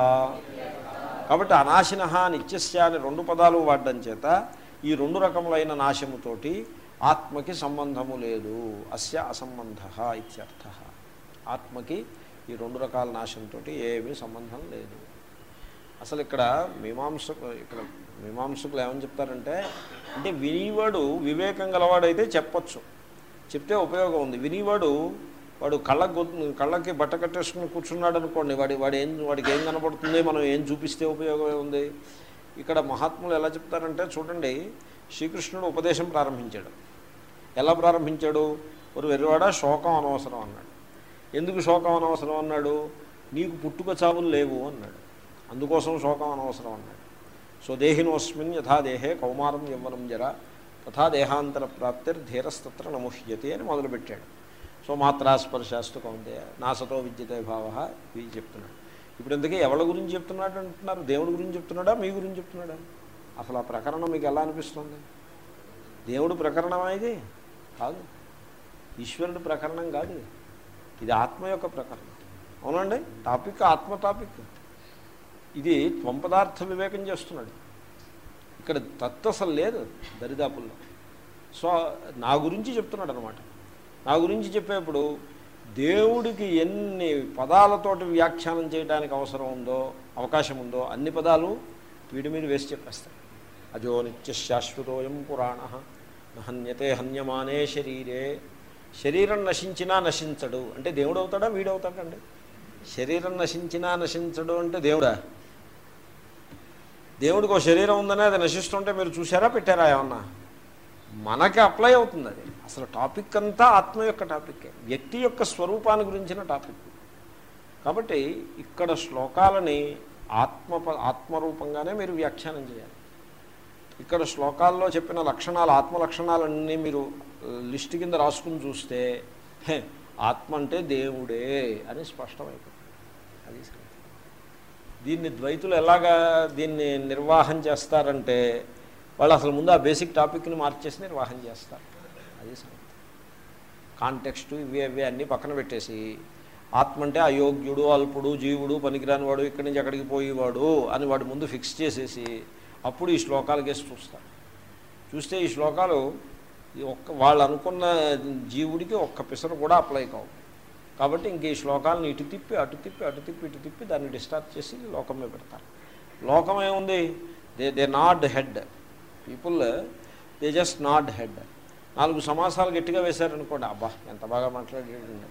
కాబట్టి అనాశిన నిత్యస్య అని రెండు పదాలు వాడడం చేత ఈ రెండు రకములైన నాశముతోటి ఆత్మకి సంబంధము లేదు అస్య అసంబంధ ఇత్యర్థ ఆత్మకి ఈ రెండు రకాల నాశంతో ఏమీ సంబంధం లేదు అసలు ఇక్కడ మీమాంస ఇక్కడ మీమాంసకులు ఏమని చెప్తారంటే అంటే వినివాడు వివేకం గలవాడైతే చెప్పొచ్చు చెప్తే ఉపయోగం ఉంది వినివాడు వాడు కళ్ళ కళ్ళకి బట్ట కట్టేసుకుని కూర్చున్నాడు అనుకోండి వాడి వాడు ఏం వాడికి ఏం కనపడుతుంది మనం ఏం చూపిస్తే ఉపయోగమే ఉంది ఇక్కడ మహాత్ములు ఎలా చెప్తారంటే చూడండి శ్రీకృష్ణుడు ఉపదేశం ప్రారంభించాడు ఎలా ప్రారంభించాడు ఒక వెర్రివాడ శోకం అనవసరం అన్నాడు ఎందుకు శోకం అనవసరం అన్నాడు నీకు పుట్టుక చావులు లేవు అన్నాడు అందుకోసం శోకం అనవసరం అన్నాడు సో దేహినోస్మిన్ యథా దేహే కౌమారం యవ్వనం జర తథా దేహాంతర ప్రాప్తిర్ ధీరస్తత్ర నముహ్యతి అని మొదలుపెట్టాడు సో మాత్రాస్పర్శాస్తు కౌంతే నాసతో విద్యతే భావ ఇవి చెప్తున్నాడు ఇప్పుడు ఇంతకీ ఎవరి గురించి చెప్తున్నాడు అంటున్నారు దేవుడి గురించి చెప్తున్నాడా మీ గురించి చెప్తున్నాడా అసలు ఆ ప్రకరణం మీకు ఎలా అనిపిస్తుంది దేవుడు ప్రకరణమా ఇది కాదు ఈశ్వరుడు ప్రకరణం కాదు ఇది ఇది ఆత్మ యొక్క ప్రకరణం అవునండి టాపిక్ ఆత్మ టాపిక్ ఇది త్వంపదార్థ వివేకం చేస్తున్నాడు ఇక్కడ తత్వ అసలు లేదు దరిదాపుల్లో సో నా గురించి చెప్తున్నాడు అనమాట నా గురించి చెప్పేప్పుడు దేవుడికి ఎన్ని పదాలతోటి వ్యాఖ్యానం చేయడానికి అవసరం ఉందో అవకాశం ఉందో అన్ని పదాలు వీడి మీద వేసి చెప్పేస్తాయి అజో నిత్య శాశ్వతోయం పురాణ హన్యతే హన్యమానే శరీరే శరీరం నశించినా నశించడు అంటే దేవుడు అవుతాడా వీడవుతాడండి శరీరం నశించినా నశించడు అంటే దేవుడా దేవుడికి ఒక శరీరం ఉందనే అది నశిస్తుంటే మీరు చూసారా పెట్టారా ఏమన్నా మనకి అప్లై అవుతుంది అది అసలు టాపిక్ అంతా ఆత్మ యొక్క టాపిక్ వ్యక్తి యొక్క స్వరూపాన్ని గురించిన టాపిక్ కాబట్టి ఇక్కడ శ్లోకాలని ఆత్మ ఆత్మరూపంగానే మీరు వ్యాఖ్యానం చేయాలి ఇక్కడ శ్లోకాల్లో చెప్పిన లక్షణాలు ఆత్మ లక్షణాలన్నీ మీరు లిస్ట్ కింద రాసుకుని చూస్తే హే, ఆత్మ అంటే దేవుడే అని స్పష్టమైపోతుంది అది సంగతి. దీన్ని ద్వైతులు ఎలాగా దీన్ని నిర్వాహం చేస్తారంటే వాళ్ళు అసలు ముందు ఆ బేసిక్ టాపిక్ని మార్చేసి నిర్వాహం చేస్తారు అది సంగతి కాంటెక్స్ట్ ఇవి అవి అన్నీ పక్కన పెట్టేసి ఆత్మ అంటే అయోగ్యుడు అల్పుడు జీవుడు పనికిరాని వాడు ఇక్కడి నుంచి అక్కడికి పోయేవాడు అని వాడు ముందు ఫిక్స్ చేసేసి అప్పుడు ఈ శ్లోకాలు కేసి చూస్తారు చూస్తే ఈ శ్లోకాలు ఈ ఒక్క వాళ్ళు అనుకున్న జీవుడికి ఒక్క పిసరు కూడా అప్లై కావు కాబట్టి ఇంక ఈ శ్లోకాలను ఇటు తిప్పి అటు తిప్పి అటు తిప్పి ఇటు తిప్పి దాన్ని డిస్టర్బ్ చేసి లోకం మీద పెడతారు లోకం ఏముంది they they nod head people they just nod head నాలుగు సమాసాలు గట్టిగా వేశారనుకోండి అబ్బా ఎంత బాగా మాట్లాడేయండి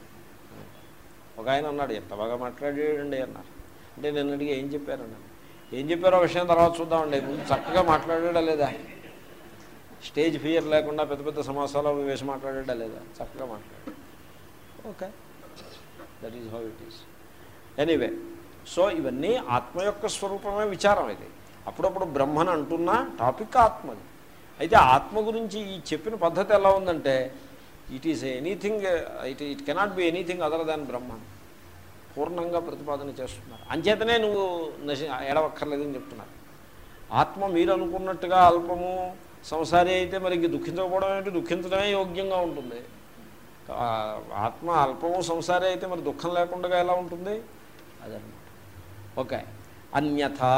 ఒక ఆయన అన్నాడు ఎంత బాగా మాట్లాడేయండి అన్నారు అంటే నేను అడిగి ఏం చెప్పారన్నాను ఏం చెప్పారో విషయం తర్వాత చూద్దామండి ముందు చక్కగా మాట్లాడాడా లేదా స్టేజ్ ఫియర్ లేకుండా పెద్ద పెద్ద సమాసాలు అవి వేసి మాట్లాడాడా లేదా చక్కగా మాట్లాడాడు okay that is how it is anyway so ఇవన్నీ ఆత్మ యొక్క స్వరూపమే విచారం ఇది అప్పుడప్పుడు బ్రహ్మను అంటున్నా టాపిక్ ఆత్మది అయితే ఆత్మ గురించి ఈ చెప్పిన పద్ధతి ఎలా ఉందంటే it is anything it it cannot be anything other than Brahman పూర్ణంగా ప్రతిపాదన చేస్తున్నారు అంచేతనే నువ్వు నశి ఎడవక్కర్లేదని చెప్తున్నారు ఆత్మ మీరు అనుకున్నట్టుగా అల్పము సంసారి అయితే మరి ఇంక దుఃఖించకపోవడం ఏంటి దుఃఖించడమే యోగ్యంగా ఉంటుంది ఆ, ఆత్మ అల్పము సంసారి అయితే మరి దుఃఖం లేకుండా ఎలా ఉంటుంది అదనమాట ఓకే అన్యథా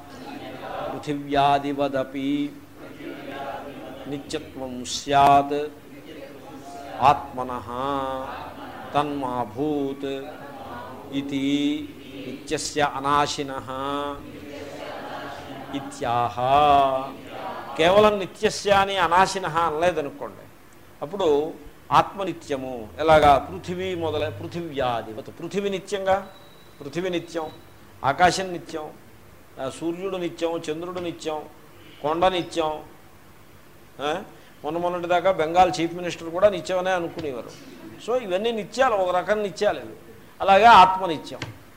పృథివ్యాదివదపి నిత్యత్వం సత్ ఆత్మన తన్మాభూత్ ఇది నిత్యస్య అనాశిన ఇత్యాహ కేవలం నిత్యస్య అని అనాశిన అనలేదనుకోండి అప్పుడు ఆత్మనిత్యము ఎలాగా పృథివీ మొదలై పృథివ్యాధిపతి పృథివీ నిత్యంగా పృథివీ నిత్యం ఆకాశం నిత్యం ఆ, సూర్యుడు నిత్యం చంద్రుడు నిత్యం కొండ నిత్యం ఆ, మొన్న మొన్నటి దాకా బెంగాల్ చీఫ్ మినిస్టర్ కూడా నిత్యమనే అనుకునేవారు సో ఇవన్నీ నిత్యాలు ఒక రకం నిత్యాలు ఇవి అలాగే ఆత్మనిత్యం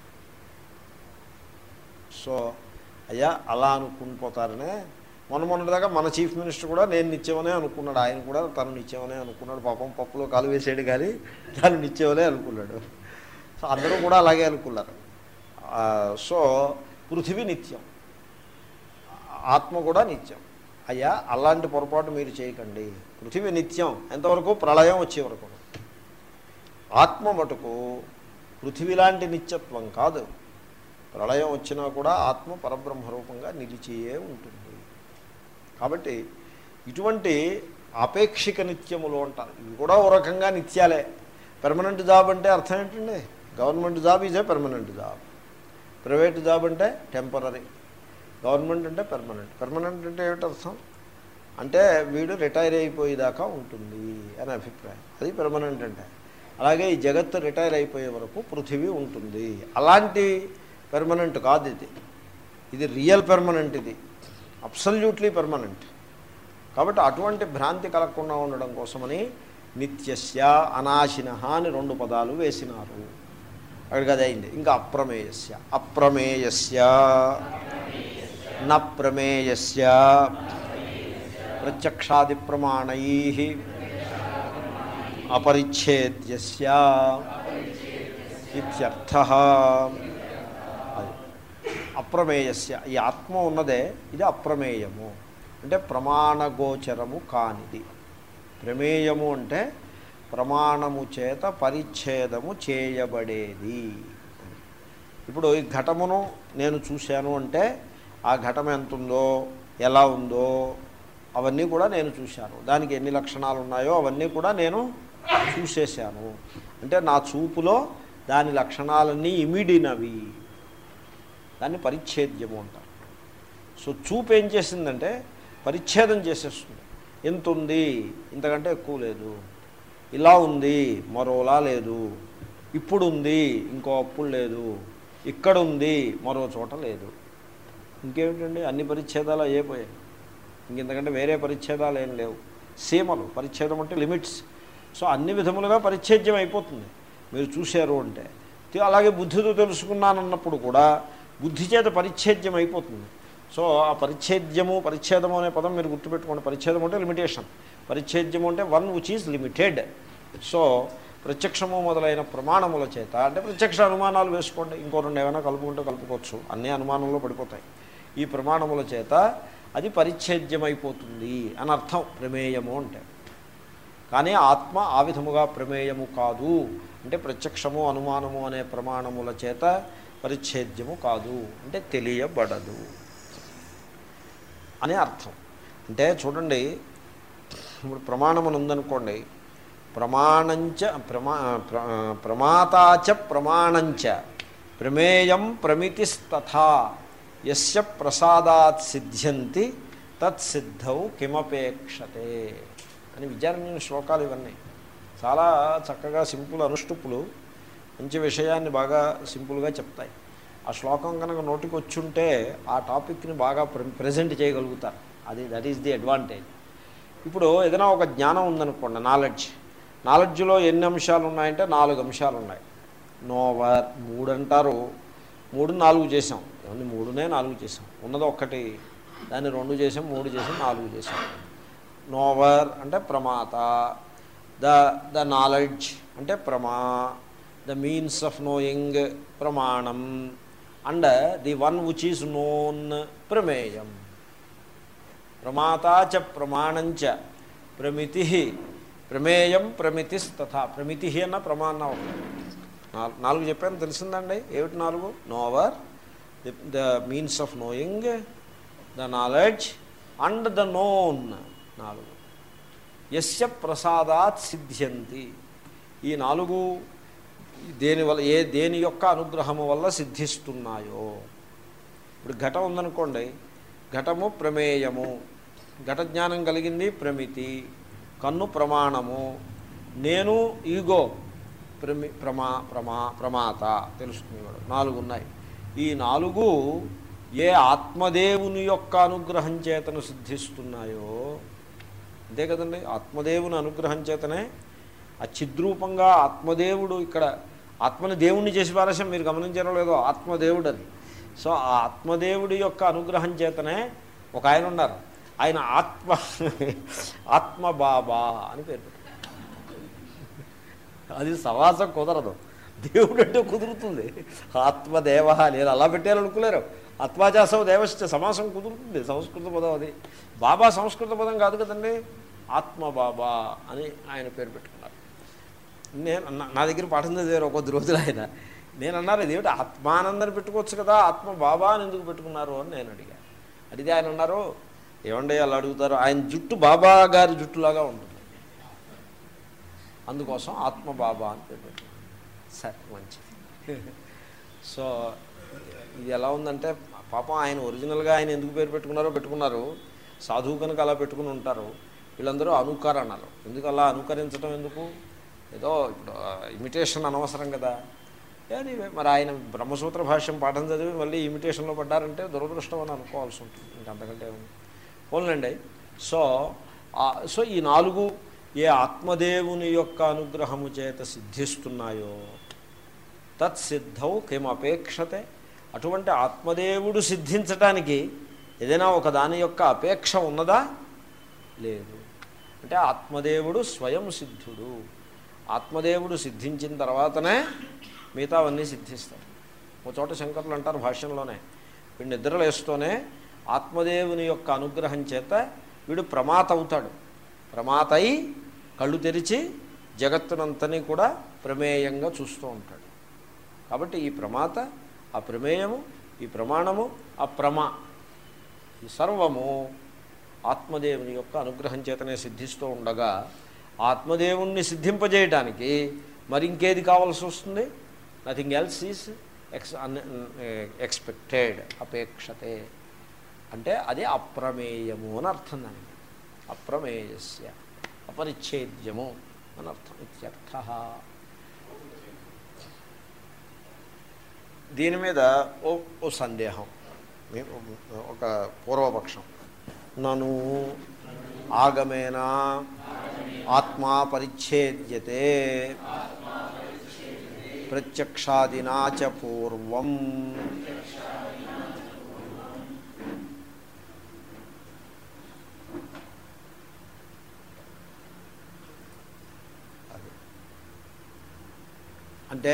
సో అయ్యా అలా అనుకుని పోతారనే మొన్న మొన్నటిదాకా మన చీఫ్ మినిస్టర్ కూడా నేను నిత్యమనే అనుకున్నాడు ఆయన కూడా తను నిత్యమనే అనుకున్నాడు పాపం పప్పులో కాలు వేసాడు కానీ తను నిత్యమనే అనుకున్నాడు సో అందరూ కూడా అలాగే అనుకున్నారు ఆ, సో పృథివీ నిత్యం ఆత్మ కూడా నిత్యం అయ్యా అలాంటి పొరపాటు మీరు చేయకండి పృథివీ నిత్యం ఎంతవరకు ప్రళయం వచ్చే వరకు ఆత్మ మటుకు పృథివీ లాంటి నిత్యత్వం కాదు ప్రళయం వచ్చినా కూడా ఆత్మ పరబ్రహ్మ రూపంగా నిలిచియే ఉంటుంది కాబట్టి ఇటువంటి ఆపేక్షిక నిత్యములు అంటారు ఇవి కూడా ఓ రకంగా నిత్యాలే పెర్మనెంట్ జాబ్ అంటే అర్థం ఏంటండి government job is a permanent job private job అంటే టెంపరీ గవర్నమెంట్ అంటే పెర్మనెంట్ పెర్మనెంట్ అంటే ఏమిటి అర్థం అంటే వీడు రిటైర్ అయిపోయేదాకా ఉంటుంది అని అభిప్రాయం అది పెర్మనెంట్ అంటే అలాగే ఈ జగత్తు రిటైర్ అయిపోయే వరకు పృథివీ ఉంటుంది అలాంటి పెర్మనెంట్ కాదు ఇది ఇది రియల్ పెర్మనెంట్ ఇది అబ్సల్యూట్లీ పెర్మనెంట్ కాబట్టి అటువంటి భ్రాంతి కలగకుండా ఉండడం కోసమని నిత్యస్య అనాశిన అని రెండు పదాలు వేసినారు అక్కడికి అది అయింది ఇంకా అప్రమేయస్య అప్రమేయస్య న ప్రమేయస్య ప్రత్యక్షాది ప్రమాణై అపరిచ్ఛేద్యస్య ఇత్యర్థ అది అప్రమేయస్య ఈ ఆత్మ ఉన్నదే ఇది అప్రమేయము అంటే ప్రమాణగోచరము కానిది ప్రమేయము అంటే ప్రమాణము చేత పరిచ్ఛేదము చేయబడేది ఇప్పుడు ఈ ఘటమును నేను చూశాను అంటే ఆ ఘటం ఎంత ఉందో ఎలా ఉందో అవన్నీ కూడా నేను చూశాను దానికి ఎన్ని లక్షణాలు ఉన్నాయో అవన్నీ కూడా నేను చూసేశాను అంటే నా చూపులో దాని లక్షణాలన్నీ ఇమిడినవి దాన్ని పరిచ్ఛేద్యము అంటారు సో చూపు ఏం చేసిందంటే పరిచ్ఛేదం చేసేస్తుంది ఎంత ఉంది ఇంతకంటే ఎక్కువ లేదు ఇలా ఉంది మరోలా లేదు ఇప్పుడు ఉంది ఇంకో అప్పుడు లేదు ఇక్కడ ఉంది మరో చోట లేదు ఇంకేమిటండి అన్ని పరిచ్ఛేదాలు అయిపోయాయి ఇంకెంతకంటే వేరే పరిచ్ఛేదాలు ఏం లేవు సీమలు పరిచ్ఛేదం అంటే లిమిట్స్ సో అన్ని విధములుగా పరిచ్ఛేద్యం అయిపోతుంది మీరు చూశారు అంటే తి- అలాగే బుద్ధితో తెలుసుకున్నానన్నప్పుడు కూడా బుద్ధి చేత పరిచ్ఛేద్యం అయిపోతుంది సో ఆ పరిచ్ఛేద్యము పరిచ్ఛేదము అనే పదం మీరు గుర్తుపెట్టుకోండి పరిచ్ఛేదం అంటే లిమిటేషన్ పరిచ్ఛేద్యము అంటే one which is limited so ప్రత్యక్షము మొదలైన ప్రమాణముల చేత అంటే ప్రత్యక్ష అనుమానాలు వేసుకోండి ఇంకో రెండు ఏమైనా కలుపుకుంటే కలుపుకోవచ్చు అన్ని అనుమానంలో పడిపోతాయి ఈ ప్రమాణముల చేత అది పరిచ్ఛేద్యమైపోతుంది అని అర్థం ప్రమేయము అంటే కానీ ఆత్మ ఆ విధముగా ప్రమేయము కాదు అంటే ప్రత్యక్షము అనుమానము అనే ప్రమాణముల చేత పరిచ్ఛేద్యము కాదు అంటే తెలియబడదు అని అర్థం అంటే చూడండి ఇప్పుడు ప్రమాణమును ఉందనుకోండి ప్రమాణంచ ప్రమా ప్ర- ప్రమాతాచ ప్రమాణంచ ప్రమేయం ప్రమితిస్తథా యస్య ప్రసాదాత్ సిద్ధ్యంతి తత్సిద్ధౌ కిమపేక్షతే అని విచారణ శ్లోకాలు ఇవన్నీ చాలా చక్కగా సింపుల్ అనుష్టుపులు మంచి విషయాన్ని బాగా సింపుల్గా చెప్తాయి ఆ శ్లోకం కనుక నోటికి వచ్చుంటే ఆ టాపిక్ని బాగా ప్రె- ప్రజెంట్ చేయగలుగుతారు అది దట్ ఈస్ ది అడ్వాంటేజ్ ఇప్పుడు ఏదైనా ఒక జ్ఞానం ఉందనుకోండి నాలెడ్జ్ నాలెడ్జ్లో ఎన్ని అంశాలు ఉన్నాయంటే నాలుగు అంశాలు ఉన్నాయి నోవర్ మూడు అంటారు మూడు నాలుగు చేసాం ఏమండి మూడునే నాలుగు చేసాం ఉన్నది ఒక్కటి దాన్ని రెండు చేసాం మూడు చేసాం నాలుగు చేసాం నోవర్ అంటే ప్రమాత ద ద నాలెడ్జ్ అంటే ప్రమా ద మీన్స్ ఆఫ్ నోయింగ్ ప్రమాణం and the one which is known ప్రమేయం ప్రమాతా చ ప్రమాణంచ ప్రమితి ప్రమేయం ప్రమితిస్తథా ప్రమితి అన్న ప్రమాణం ఒకటి నాలుగు నాలుగు చెప్పాను తెలిసిందండి ఏమిటి నాలుగు knower the the means of knowing the knowledge and the known నాలుగు యస్య ప్రసాదాత్ సిద్ధ్యంతి ఈ నాలుగు దేని వల్ల ఏ దేని యొక్క అనుగ్రహము వల్ల సిద్ధిస్తున్నాయో ఇప్పుడు ఘటం ఉందనుకోండి ఘటము ప్రమేయము ఘట జ్ఞానం కలిగింది ప్రమితి కన్ను ప్రమాణము నేను ఈగో ప్రమి ప్రమా ప్రమా ప్రమాత తెలుస్తుంది వాడు నాలుగు ఉన్నాయి ఈ నాలుగు ఏ ఆత్మదేవుని యొక్క అనుగ్రహం చేతను సిద్ధిస్తున్నాయో అంతే కదండి ఆత్మదేవుని అనుగ్రహం చేతనే ఆ చిద్రూపంగా ఆత్మదేవుడు ఇక్కడ ఆత్మని దేవుణ్ణి చేసి పారసం మీరు గమనించారో లేదో ఆత్మదేవుడు అది సో ఆ ఆత్మదేవుడి యొక్క అనుగ్రహం చేతనే ఒక ఆయన ఉన్నారు ఆయన ఆత్మ ఆత్మ బాబా అని పేరు పెట్టారు. అది సమాసం కుదరదు దేవుడు అంటే కుదురుతుంది ఆత్మదేవ నేను అలా పెట్టారనుకోలేరు ఆత్మాచాసవ దేవశ్చ సమాసం కుదురుతుంది సంస్కృత పదం అది బాబా సంస్కృత పదం కాదు కదండి ఆత్మ బాబా అని ఆయన పేరు పెట్టుకున్నారు నేను నా- నా దగ్గర పాఠం చదివారు కొద్ది రోజులు ఆయన నేను అన్నారు ఇదేమిటి ఆత్మానందని పెట్టుకోవచ్చు కదా ఆత్మ బాబా అని ఎందుకు పెట్టుకున్నారు అని నేను అడిగాను అడిగితే ఆయన అన్నారు ఏమండి అలా అడుగుతారు ఆయన జుట్టు బాబా గారి జుట్టులాగా ఉంటుంది అందుకోసం ఆత్మ బాబా అని పేరు పెట్టుకున్నాను సరే మంచిది సో ఇది ఎలా ఉందంటే పాపం ఆయన ఒరిజినల్గా ఆయన ఎందుకు పేరు పెట్టుకున్నారో పెట్టుకున్నారు సాధువు కనుక అలా పెట్టుకుని ఉంటారు వీళ్ళందరూ అనుకరణలు ఎందుకు అలా అనుకరించడం ఎందుకు ఏదో ఇమిటేషన్ అనవసరం కదా అది మరి ఆయన బ్రహ్మసూత్ర భాష్యం పాఠం చదివి మళ్ళీ ఇమిటేషన్లో పడ్డారంటే దురదృష్టం అని అనుకోవాల్సి ఉంటుంది ఇంకంతకంటే ఏముంది పోన్లండి సో ఆ- సో ఈ నాలుగు ఏ ఆత్మదేవుని యొక్క అనుగ్రహము చేత సిద్ధిస్తున్నాయో తత్సిద్ధౌ కిమపేక్షతే అటువంటి ఆత్మదేవుడు సిద్ధించటానికి ఏదైనా ఒక దాని యొక్క అపేక్ష ఉన్నదా లేదు అంటే ఆత్మదేవుడు స్వయం సిద్ధుడు ఆత్మదేవుడు సిద్ధించిన తర్వాతనే మిగతావన్నీ సిద్ధిస్తాడు ఒక చోట శంకరులు అంటారు భాష్యంలోనే వీడు నిద్రలేస్తూనే ఆత్మదేవుని యొక్క అనుగ్రహం చేత వీడు ప్రమాత అవుతాడు ప్రమాత అయి కళ్ళు తెరిచి జగత్తునంతని కూడా ప్రమేయంగా చూస్తూ ఉంటాడు కాబట్టి ఈ ప్రమాత ఆ ప్రమేయము ఈ ప్రమాణము ఆ ప్రమ ఈ సర్వము ఆత్మదేవుని యొక్క అనుగ్రహం చేతనే సిద్ధిస్తూ ఉండగా ఆత్మదేవుణ్ణి సిద్ధింపజేయటానికి మరి ఇంకేది కావాల్సి వస్తుంది నథింగ్ ఎల్స్ ఈజ్ ఎక్స్ అన్ ఎక్స్పెక్టెడ్ అపేక్షతే అంటే అది అప్రమేయము అని అర్థం దానికి అప్రమేయస్య అపరిచ్ఛేద్యము అని అర్థం ఇత్యర్థ దీని మీద ఓ ఓ సందేహం మీ- ఒక పూర్వపక్షం నను ఆగమేన ఆత్మా పరిచ్ఛేద్యతే ప్రత్యక్షాదినా చ పూర్వం అది. అంటే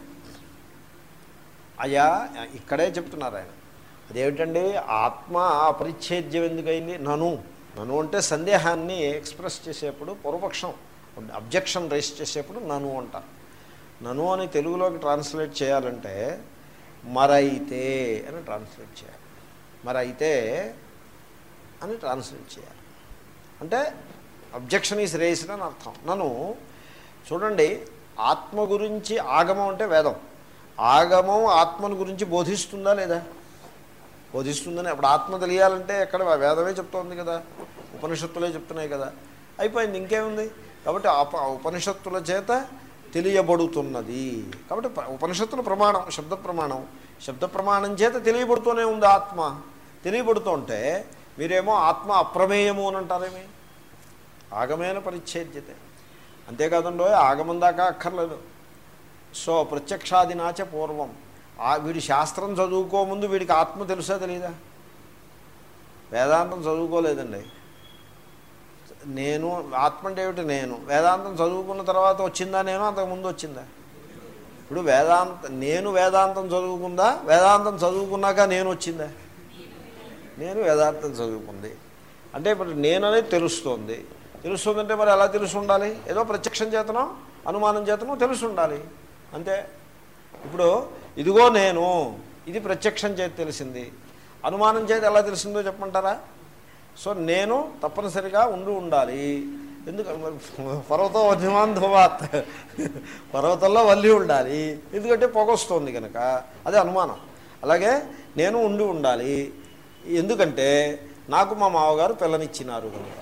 అయ్యా ఇక్కడే చెప్తున్నారు ఆయన అదేమిటండి ఆత్మ అపరిచ్ఛేద్యం ఎందుకైంది నను నను అంటే సందేహాన్ని ఎక్స్ప్రెస్ చేసేప్పుడు పూర్వపక్షం అబ్జెక్షన్ రైస్ చేసేప్పుడు నను అంటారు నను అని తెలుగులోకి ట్రాన్స్లేట్ చేయాలంటే మరైతే అని ట్రాన్స్లేట్ చేయాలి మరైతే అని ట్రాన్స్లేట్ చేయాలి అంటే అబ్జెక్షన్ ఈజ్ రేస్డ్ అని అర్థం నన్ను చూడండి ఆత్మ గురించి ఆగమం అంటే వేదం ఆగమం ఆత్మను గురించి బోధిస్తుందా లేదా బోధిస్తుందని అప్పుడు ఆత్మ తెలియాలంటే ఎక్కడ వేదమే చెప్తోంది కదా ఉపనిషత్తులే చెప్తున్నాయి కదా అయిపోయింది ఇంకేముంది కాబట్టి ఆప- ఉపనిషత్తుల చేత తెలియబడుతున్నది కాబట్టి ప- ఉపనిషత్తుల ప్రమాణం శబ్ద ప్రమాణం శబ్ద ప్రమాణం చేత తెలియబడుతూనే ఉంది ఆత్మ తెలియబడుతుంటే మీరేమో ఆత్మ అప్రమేయము అని అంటారేమి ఆగమేన పరిచ్ఛేద్యతే అంతేకాదండో ఆగమం దాకా అక్కర్లేదు సో ప్రత్యక్షాదినాచ పూర్వం ఆ వీడి శాస్త్రం చదువుకోముందు వీడికి ఆత్మ తెలుసా తెలీదా వేదాంతం చదువుకోలేదండి నేను ఆత్మ అంటే ఏమిటి నేను వేదాంతం చదువుకున్న తర్వాత వచ్చిందా నేను అంతకుముందు వచ్చిందా ఇప్పుడు వేదాంత నేను వేదాంతం చదువుకుందా వేదాంతం చదువుకున్నాక నేను వచ్చిందా నేను వేదాంతం చదువుకుంది అంటే ఇప్పుడు నేను అనేది తెలుస్తోంది తెలుస్తుందంటే మరి ఎలా తెలుసు ఉండాలి ఏదో ప్రత్యక్షం చేతనో అనుమానం చేతనో తెలుసు ఉండాలి అంతే ఇప్పుడు ఇదిగో నేను ఇది ప్రత్యక్షం చేతి తెలిసింది అనుమానం చేతి ఎలా తెలిసిందో చెప్పమంటారా సో నేను తప్పనిసరిగా ఉండి ఉండాలి ఎందుకు మరి పర్వతం వన్యమాన్ ధువాత్ పర్వతంలో వల్లి ఉండాలి ఎందుకంటే పొగ వస్తుంది కనుక అదే అనుమానం అలాగే నేను ఉండి ఉండాలి ఎందుకంటే నాకు మా మామగారు పిల్లనిచ్చినారు కనుక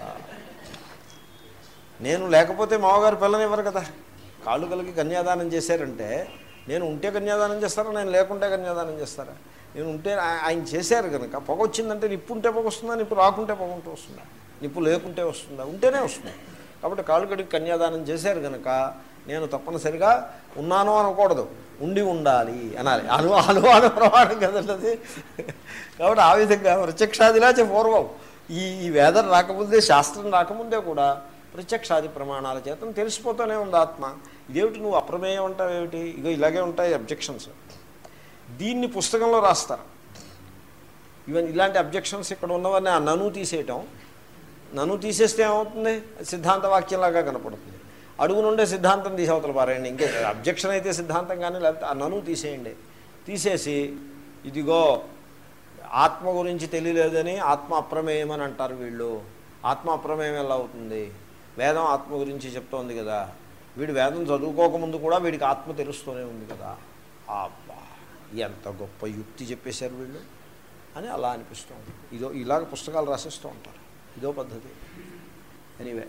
నేను లేకపోతే మామగారు పిల్లనివ్వరు కదా కాళ్ళు కలిగి కన్యాదానం చేశారంటే నేను ఉంటే కన్యాదానం చేస్తారా నేను లేకుంటే కన్యాదానం చేస్తారా నేను ఉంటే ఆ- ఆయన చేశారు కనుక పొగ వచ్చిందంటే నిప్పు ఉంటే పొగ వస్తుందా నిప్పు రాకుంటే పొగ ఉంటే వస్తుందా నిప్పు లేకుంటే వస్తుందా ఉంటేనే వస్తుంది కాబట్టి కాళ్ళు కడిగి కన్యాదానం చేశారు కనుక నేను తప్పనిసరిగా ఉన్నాను అనకూడదు ఉండి ఉండాలి అనాలి అను అనుమాన ప్రమాణం కదండి అది కాబట్టి ఆ విధంగా ప్రత్యక్షాదిలాచే పూర్వం ఈ ఈ వేదం రాకముందే శాస్త్రం రాకముందే కూడా ప్రత్యక్షాది ప్రమాణాల చేత తెలిసిపోతూనే ఉంది ఆత్మ ఇదేమిటి నువ్వు అప్రమేయం అంటావు ఏమిటి ఇగో ఇలాగే ఉంటాయి అబ్జెక్షన్స్ దీన్ని పుస్తకంలో రాస్తారు ఈవెన్ ఇలాంటి అబ్జెక్షన్స్ ఇక్కడ ఉన్నవన్నీ ఆ నను తీసేయటం నన్ను తీసేస్తే ఏమవుతుంది సిద్ధాంత వాక్యంలాగా కనపడుతుంది అడుగు నుండే సిద్ధాంతం తీసేవతలు పారేయండి ఇంకే అబ్జెక్షన్ అయితే సిద్ధాంతం కానీ లేకపోతే ఆ నను తీసేయండి తీసేసి ఇదిగో ఆత్మ గురించి తెలియలేదని ఆత్మ అప్రమేయం అని అంటారు వీళ్ళు ఆత్మ అప్రమేయం ఎలా అవుతుంది వేదం ఆత్మ గురించి చెప్తోంది కదా వీడు వేదం చదువుకోకముందు కూడా వీడికి ఆత్మ తెలుస్తూనే ఉంది కదా అబ్బా ఎంత గొప్ప యుక్తి చెప్పేశారు వీళ్ళు అని అలా అనిపిస్తూ ఉంటుంది ఇదో ఇలాగ పుస్తకాలు రాసిస్తూ ఉంటారు ఇదో పద్ధతి ఎనీవే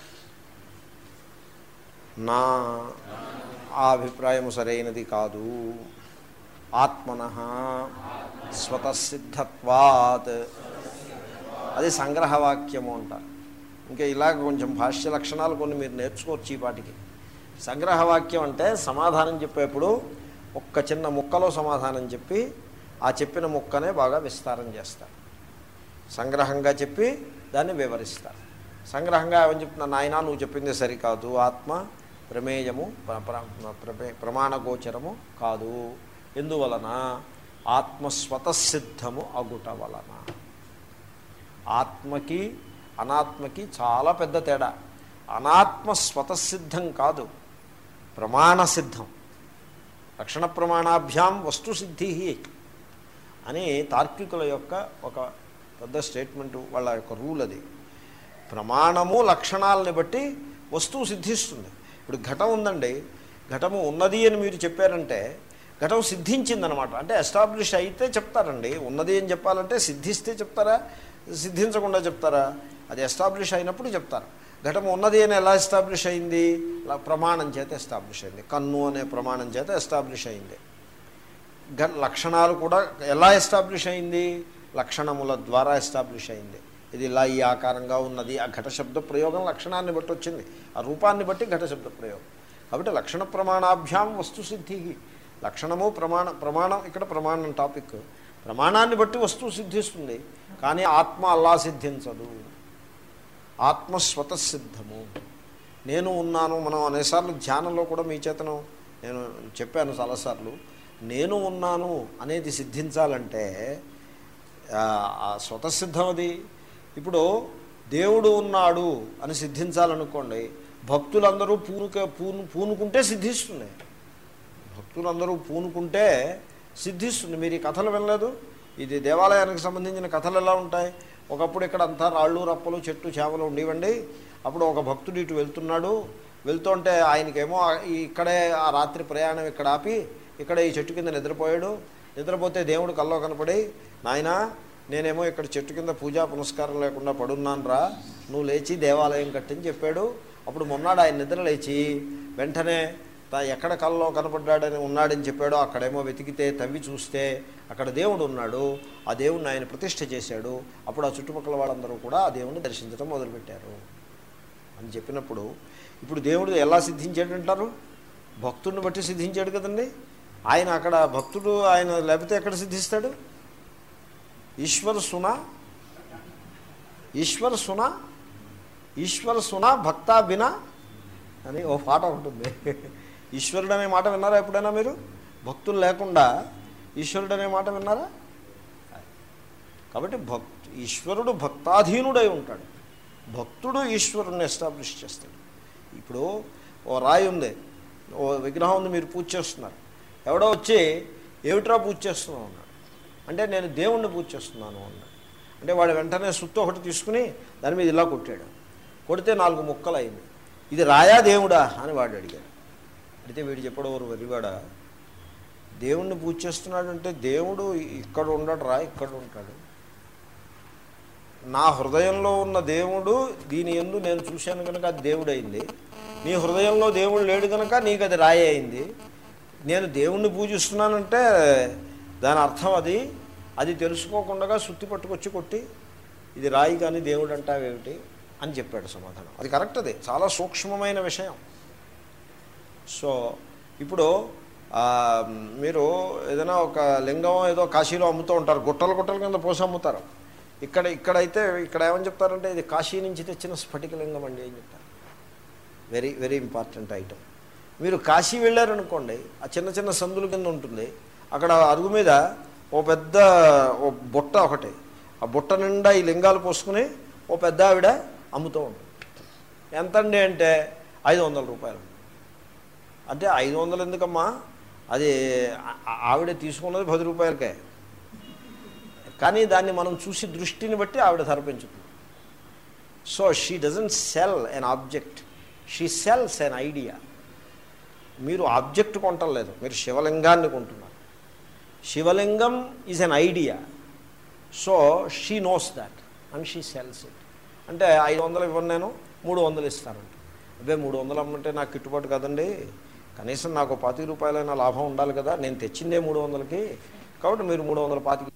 నా ఆ అభిప్రాయము సరైనది కాదు ఆత్మన స్వతసిద్ధత్వాత్ అది సంగ్రహవాక్యము అంటారు ఇంకా ఇలాగ కొంచెం భాష్య లక్షణాలు కొన్ని మీరు నేర్చుకోవచ్చు ఈ పాటికి సంగ్రహవాక్యం అంటే సమాధానం చెప్పేప్పుడు ఒక్క చిన్న ముక్కలో సమాధానం చెప్పి ఆ చెప్పిన ముక్కనే బాగా విస్తారం చేస్తారు సంగ్రహంగా చెప్పి దాన్ని వివరిస్తారు సంగ్రహంగా ఏమని చెప్తున్నా నాయన నువ్వు చెప్పింది సరికాదు ఆత్మ ప్రమేయము ప్ర- ప్ర- ప్రమే- ప్రమాణగోచరము కాదు ఎందువలన ఆత్మ స్వతసిద్ధము అగుట వలన ఆత్మకి అనాత్మకి చాలా పెద్ద తేడా అనాత్మ స్వతసిద్ధం కాదు ప్రమాణ సిద్ధం లక్షణ ప్రమాణాభ్యాం వస్తు సిద్ధి అని తార్కికుల యొక్క ఒక పెద్ద స్టేట్మెంట్ వాళ్ళ యొక్క రూల్ అది ప్రమాణము లక్షణాలని బట్టి వస్తువు సిద్ధిస్తుంది ఇప్పుడు ఘటం ఉందండి ఘటము ఉన్నది అని మీరు చెప్పారంటే ఘటం సిద్ధించిందనమాట అంటే ఎస్టాబ్లిష్ అయితే చెప్తారండి ఉన్నది అని చెప్పాలంటే సిద్ధిస్తే చెప్తారా సిద్ధించకుండా చెప్తారా అది ఎస్టాబ్లిష్ అయినప్పుడు చెప్తారు ఘటం ఉన్నది అని ఎలా ఎస్టాబ్లిష్ అయింది ఇలా ప్రమాణం చేత ఎస్టాబ్లిష్ అయింది కన్ను అనే ప్రమాణం చేత ఎస్టాబ్లిష్ అయింది గ- లక్షణాలు కూడా ఎలా ఎస్టాబ్లిష్ అయింది లక్షణముల ద్వారా ఎస్టాబ్లిష్ అయింది ఇది ఇలా ఈ ఆకారంగా ఉన్నది ఆ ఘట శబ్ద ప్రయోగం లక్షణాన్ని బట్టి వచ్చింది ఆ రూపాన్ని బట్టి ఘట శబ్ద ప్రయోగం కాబట్టి లక్షణ ప్రమాణాభ్యాం వస్తు సిద్ధి లక్షణము ప్రమాణ ప్రమాణం ఇక్కడ ప్రమాణం టాపిక్ ప్రమాణాన్ని బట్టి వస్తువు సిద్ధిస్తుంది కానీ ఆత్మ అల్లా సిద్ధించదు ఆత్మ స్వతసిద్ధము నేను ఉన్నాను మనం అనేసార్లు ధ్యానంలో కూడా మీ చేతను నేను చెప్పాను చాలాసార్లు నేను ఉన్నాను అనేది సిద్ధించాలంటే ఆ, ఆ స్వతసిద్ధం అది ఇప్పుడు దేవుడు ఉన్నాడు అని సిద్ధించాలనుకోండి భక్తులందరూ పూనుక పూను పూనుకుంటే సిద్ధిస్తుంది భక్తులందరూ పూనుకుంటే సిద్ధిస్తుంది మీరు ఈ కథలు వినలేదు ఇది దేవాలయానికి సంబంధించిన కథలు ఎలా ఉంటాయి ఒకప్పుడు ఇక్కడ అంతా రాళ్ళు రప్పలు చెట్టు చేపలు ఉండేవండి అప్పుడు ఒక భక్తుడు ఇటు వెళ్తున్నాడు వెళ్తుంటే ఆయనకేమో ఆ- ఈ ఇక్కడే ఆ రాత్రి ప్రయాణం ఇక్కడ ఆపి ఇక్కడ ఈ చెట్టు కింద నిద్రపోయాడు నిద్రపోతే దేవుడు కల్లో కనపడి నాయనా నేనేమో ఇక్కడ చెట్టు కింద పూజా పునస్కారం లేకుండా పడున్నాను రా నువ్వు లేచి దేవాలయం కట్టని చెప్పాడు అప్పుడు మొన్నాడు ఆయన నిద్ర లేచి వెంటనే తా ఎక్కడ కల్లో కనపడ్డాడని ఉన్నాడని చెప్పాడో అక్కడేమో వెతికితే తవ్వి చూస్తే అక్కడ దేవుడు ఉన్నాడు ఆ దేవుడిని ఆయన ప్రతిష్ఠ చేశాడు అప్పుడు ఆ చుట్టుపక్కల వాళ్ళందరూ కూడా ఆ దేవుడిని దర్శించడం మొదలుపెట్టారు అని చెప్పినప్పుడు ఇప్పుడు దేవుడు ఎలా సిద్ధించాడంటారు భక్తుడిని బట్టి సిద్ధించాడు కదండి ఆయన అక్కడ భక్తుడు ఆయన లేకపోతే ఎక్కడ సిద్ధిస్తాడు ఈశ్వర సునా ఈశ్వర సునా ఈశ్వర సునా భక్తా బినా అని ఓ పాట ఉంటుంది ఈశ్వరుడు అనే మాట విన్నారా ఎప్పుడైనా మీరు భక్తులు లేకుండా ఈశ్వరుడు అనే మాట విన్నారా కాబట్టి భక్ ఈశ్వరుడు భక్తాధీనుడై ఉంటాడు భక్తుడు ఈశ్వరుణ్ణి ఎస్టాబ్లిష్ చేస్తాడు ఇప్పుడు ఓ రాయి ఉంది ఓ విగ్రహం ఉంది మీరు పూజ చేస్తున్నారు ఎవడో వచ్చి ఏమిట్రా పూజ చేస్తున్నావు అన్నాడు అంటే నేను దేవుణ్ణి పూజ చేస్తున్నాను అన్నాడు అంటే వాడు వెంటనే సుత్తు ఒకటి తీసుకుని దాని మీద ఇలా కొట్టాడు కొడితే నాలుగు ముక్కలు అయింది ఇది రాయా దేవుడా అని వాడు అడిగాడు అడిగితే వీడు చెప్పడం ఒక వెరివాడా దేవుణ్ణి పూజ చేస్తున్నాడంటే దేవుడు ఇక్కడ ఉండడు రా ఇక్కడ ఉంటాడు నా హృదయంలో ఉన్న దేవుడు దీని ఎందు నేను చూశాను కనుక అది దేవుడు అయింది నీ హృదయంలో దేవుడు లేడు కనుక నీకు అది రాయి అయింది నేను దేవుణ్ణి పూజిస్తున్నానంటే దాని అర్థం అది అది తెలుసుకోకుండా సుత్తి పట్టుకొచ్చి కొట్టి ఇది రాయి కానీ దేవుడు అంటావేమిటి అని చెప్పాడు సమాధానం అది కరెక్ట్ అది చాలా సూక్ష్మమైన విషయం సో ఇప్పుడు ఆ, మీరు ఏదైనా ఒక లింగం ఏదో కాశీలో అమ్ముతూ ఉంటారు గుట్టల గుట్టల కింద పోసి అమ్ముతారు ఇక్కడ ఇక్కడైతే ఇక్కడ ఏమని చెప్తారంటే ఇది కాశీ నుంచి తెచ్చిన స్ఫటిక లింగం అండి అని చెప్తారు వెరీ వెరీ ఇంపార్టెంట్ ఐటమ్ మీరు కాశీ వెళ్ళారనుకోండి ఆ చిన్న చిన్న సందుల కింద ఉంటుంది అక్కడ అరుగు మీద ఓ పెద్ద ఓ బుట్ట ఒకటి ఆ బుట్ట నిండా ఈ లింగాలు పోసుకుని ఓ పెద్ద ఆవిడ అమ్ముతూ ఉంటుంది ఎంతండి అంటే ఐదు వందల రూపాయలు అంటే ఐదు వందలు ఎందుకమ్మా అది ఆ- ఆవిడ తీసుకున్నది పది రూపాయలకే కానీ దాన్ని మనం చూసి దృష్టిని బట్టి ఆవిడ ధర పెంచుతుంది so she doesn't sell an object she sells an idea మీరు ఆబ్జెక్ట్ కొంటలేదు మీరు శివలింగాన్ని కొంటున్నారు Shivalingam is an idea so she knows that and she sells it అంటే ఐదు వందలు ఇవ్వను నేను మూడు వందలు ఇస్తానంట అదే మూడు వందలు అమ్మంటే నాకు గిట్టుబాటు కదండి కనీసం నాకు పాతిక రూపాయలైనా లాభం ఉండాలి కదా నేను తెచ్చిందే మూడు వందలకి కాబట్టి మీరు మూడు వందల పాతిక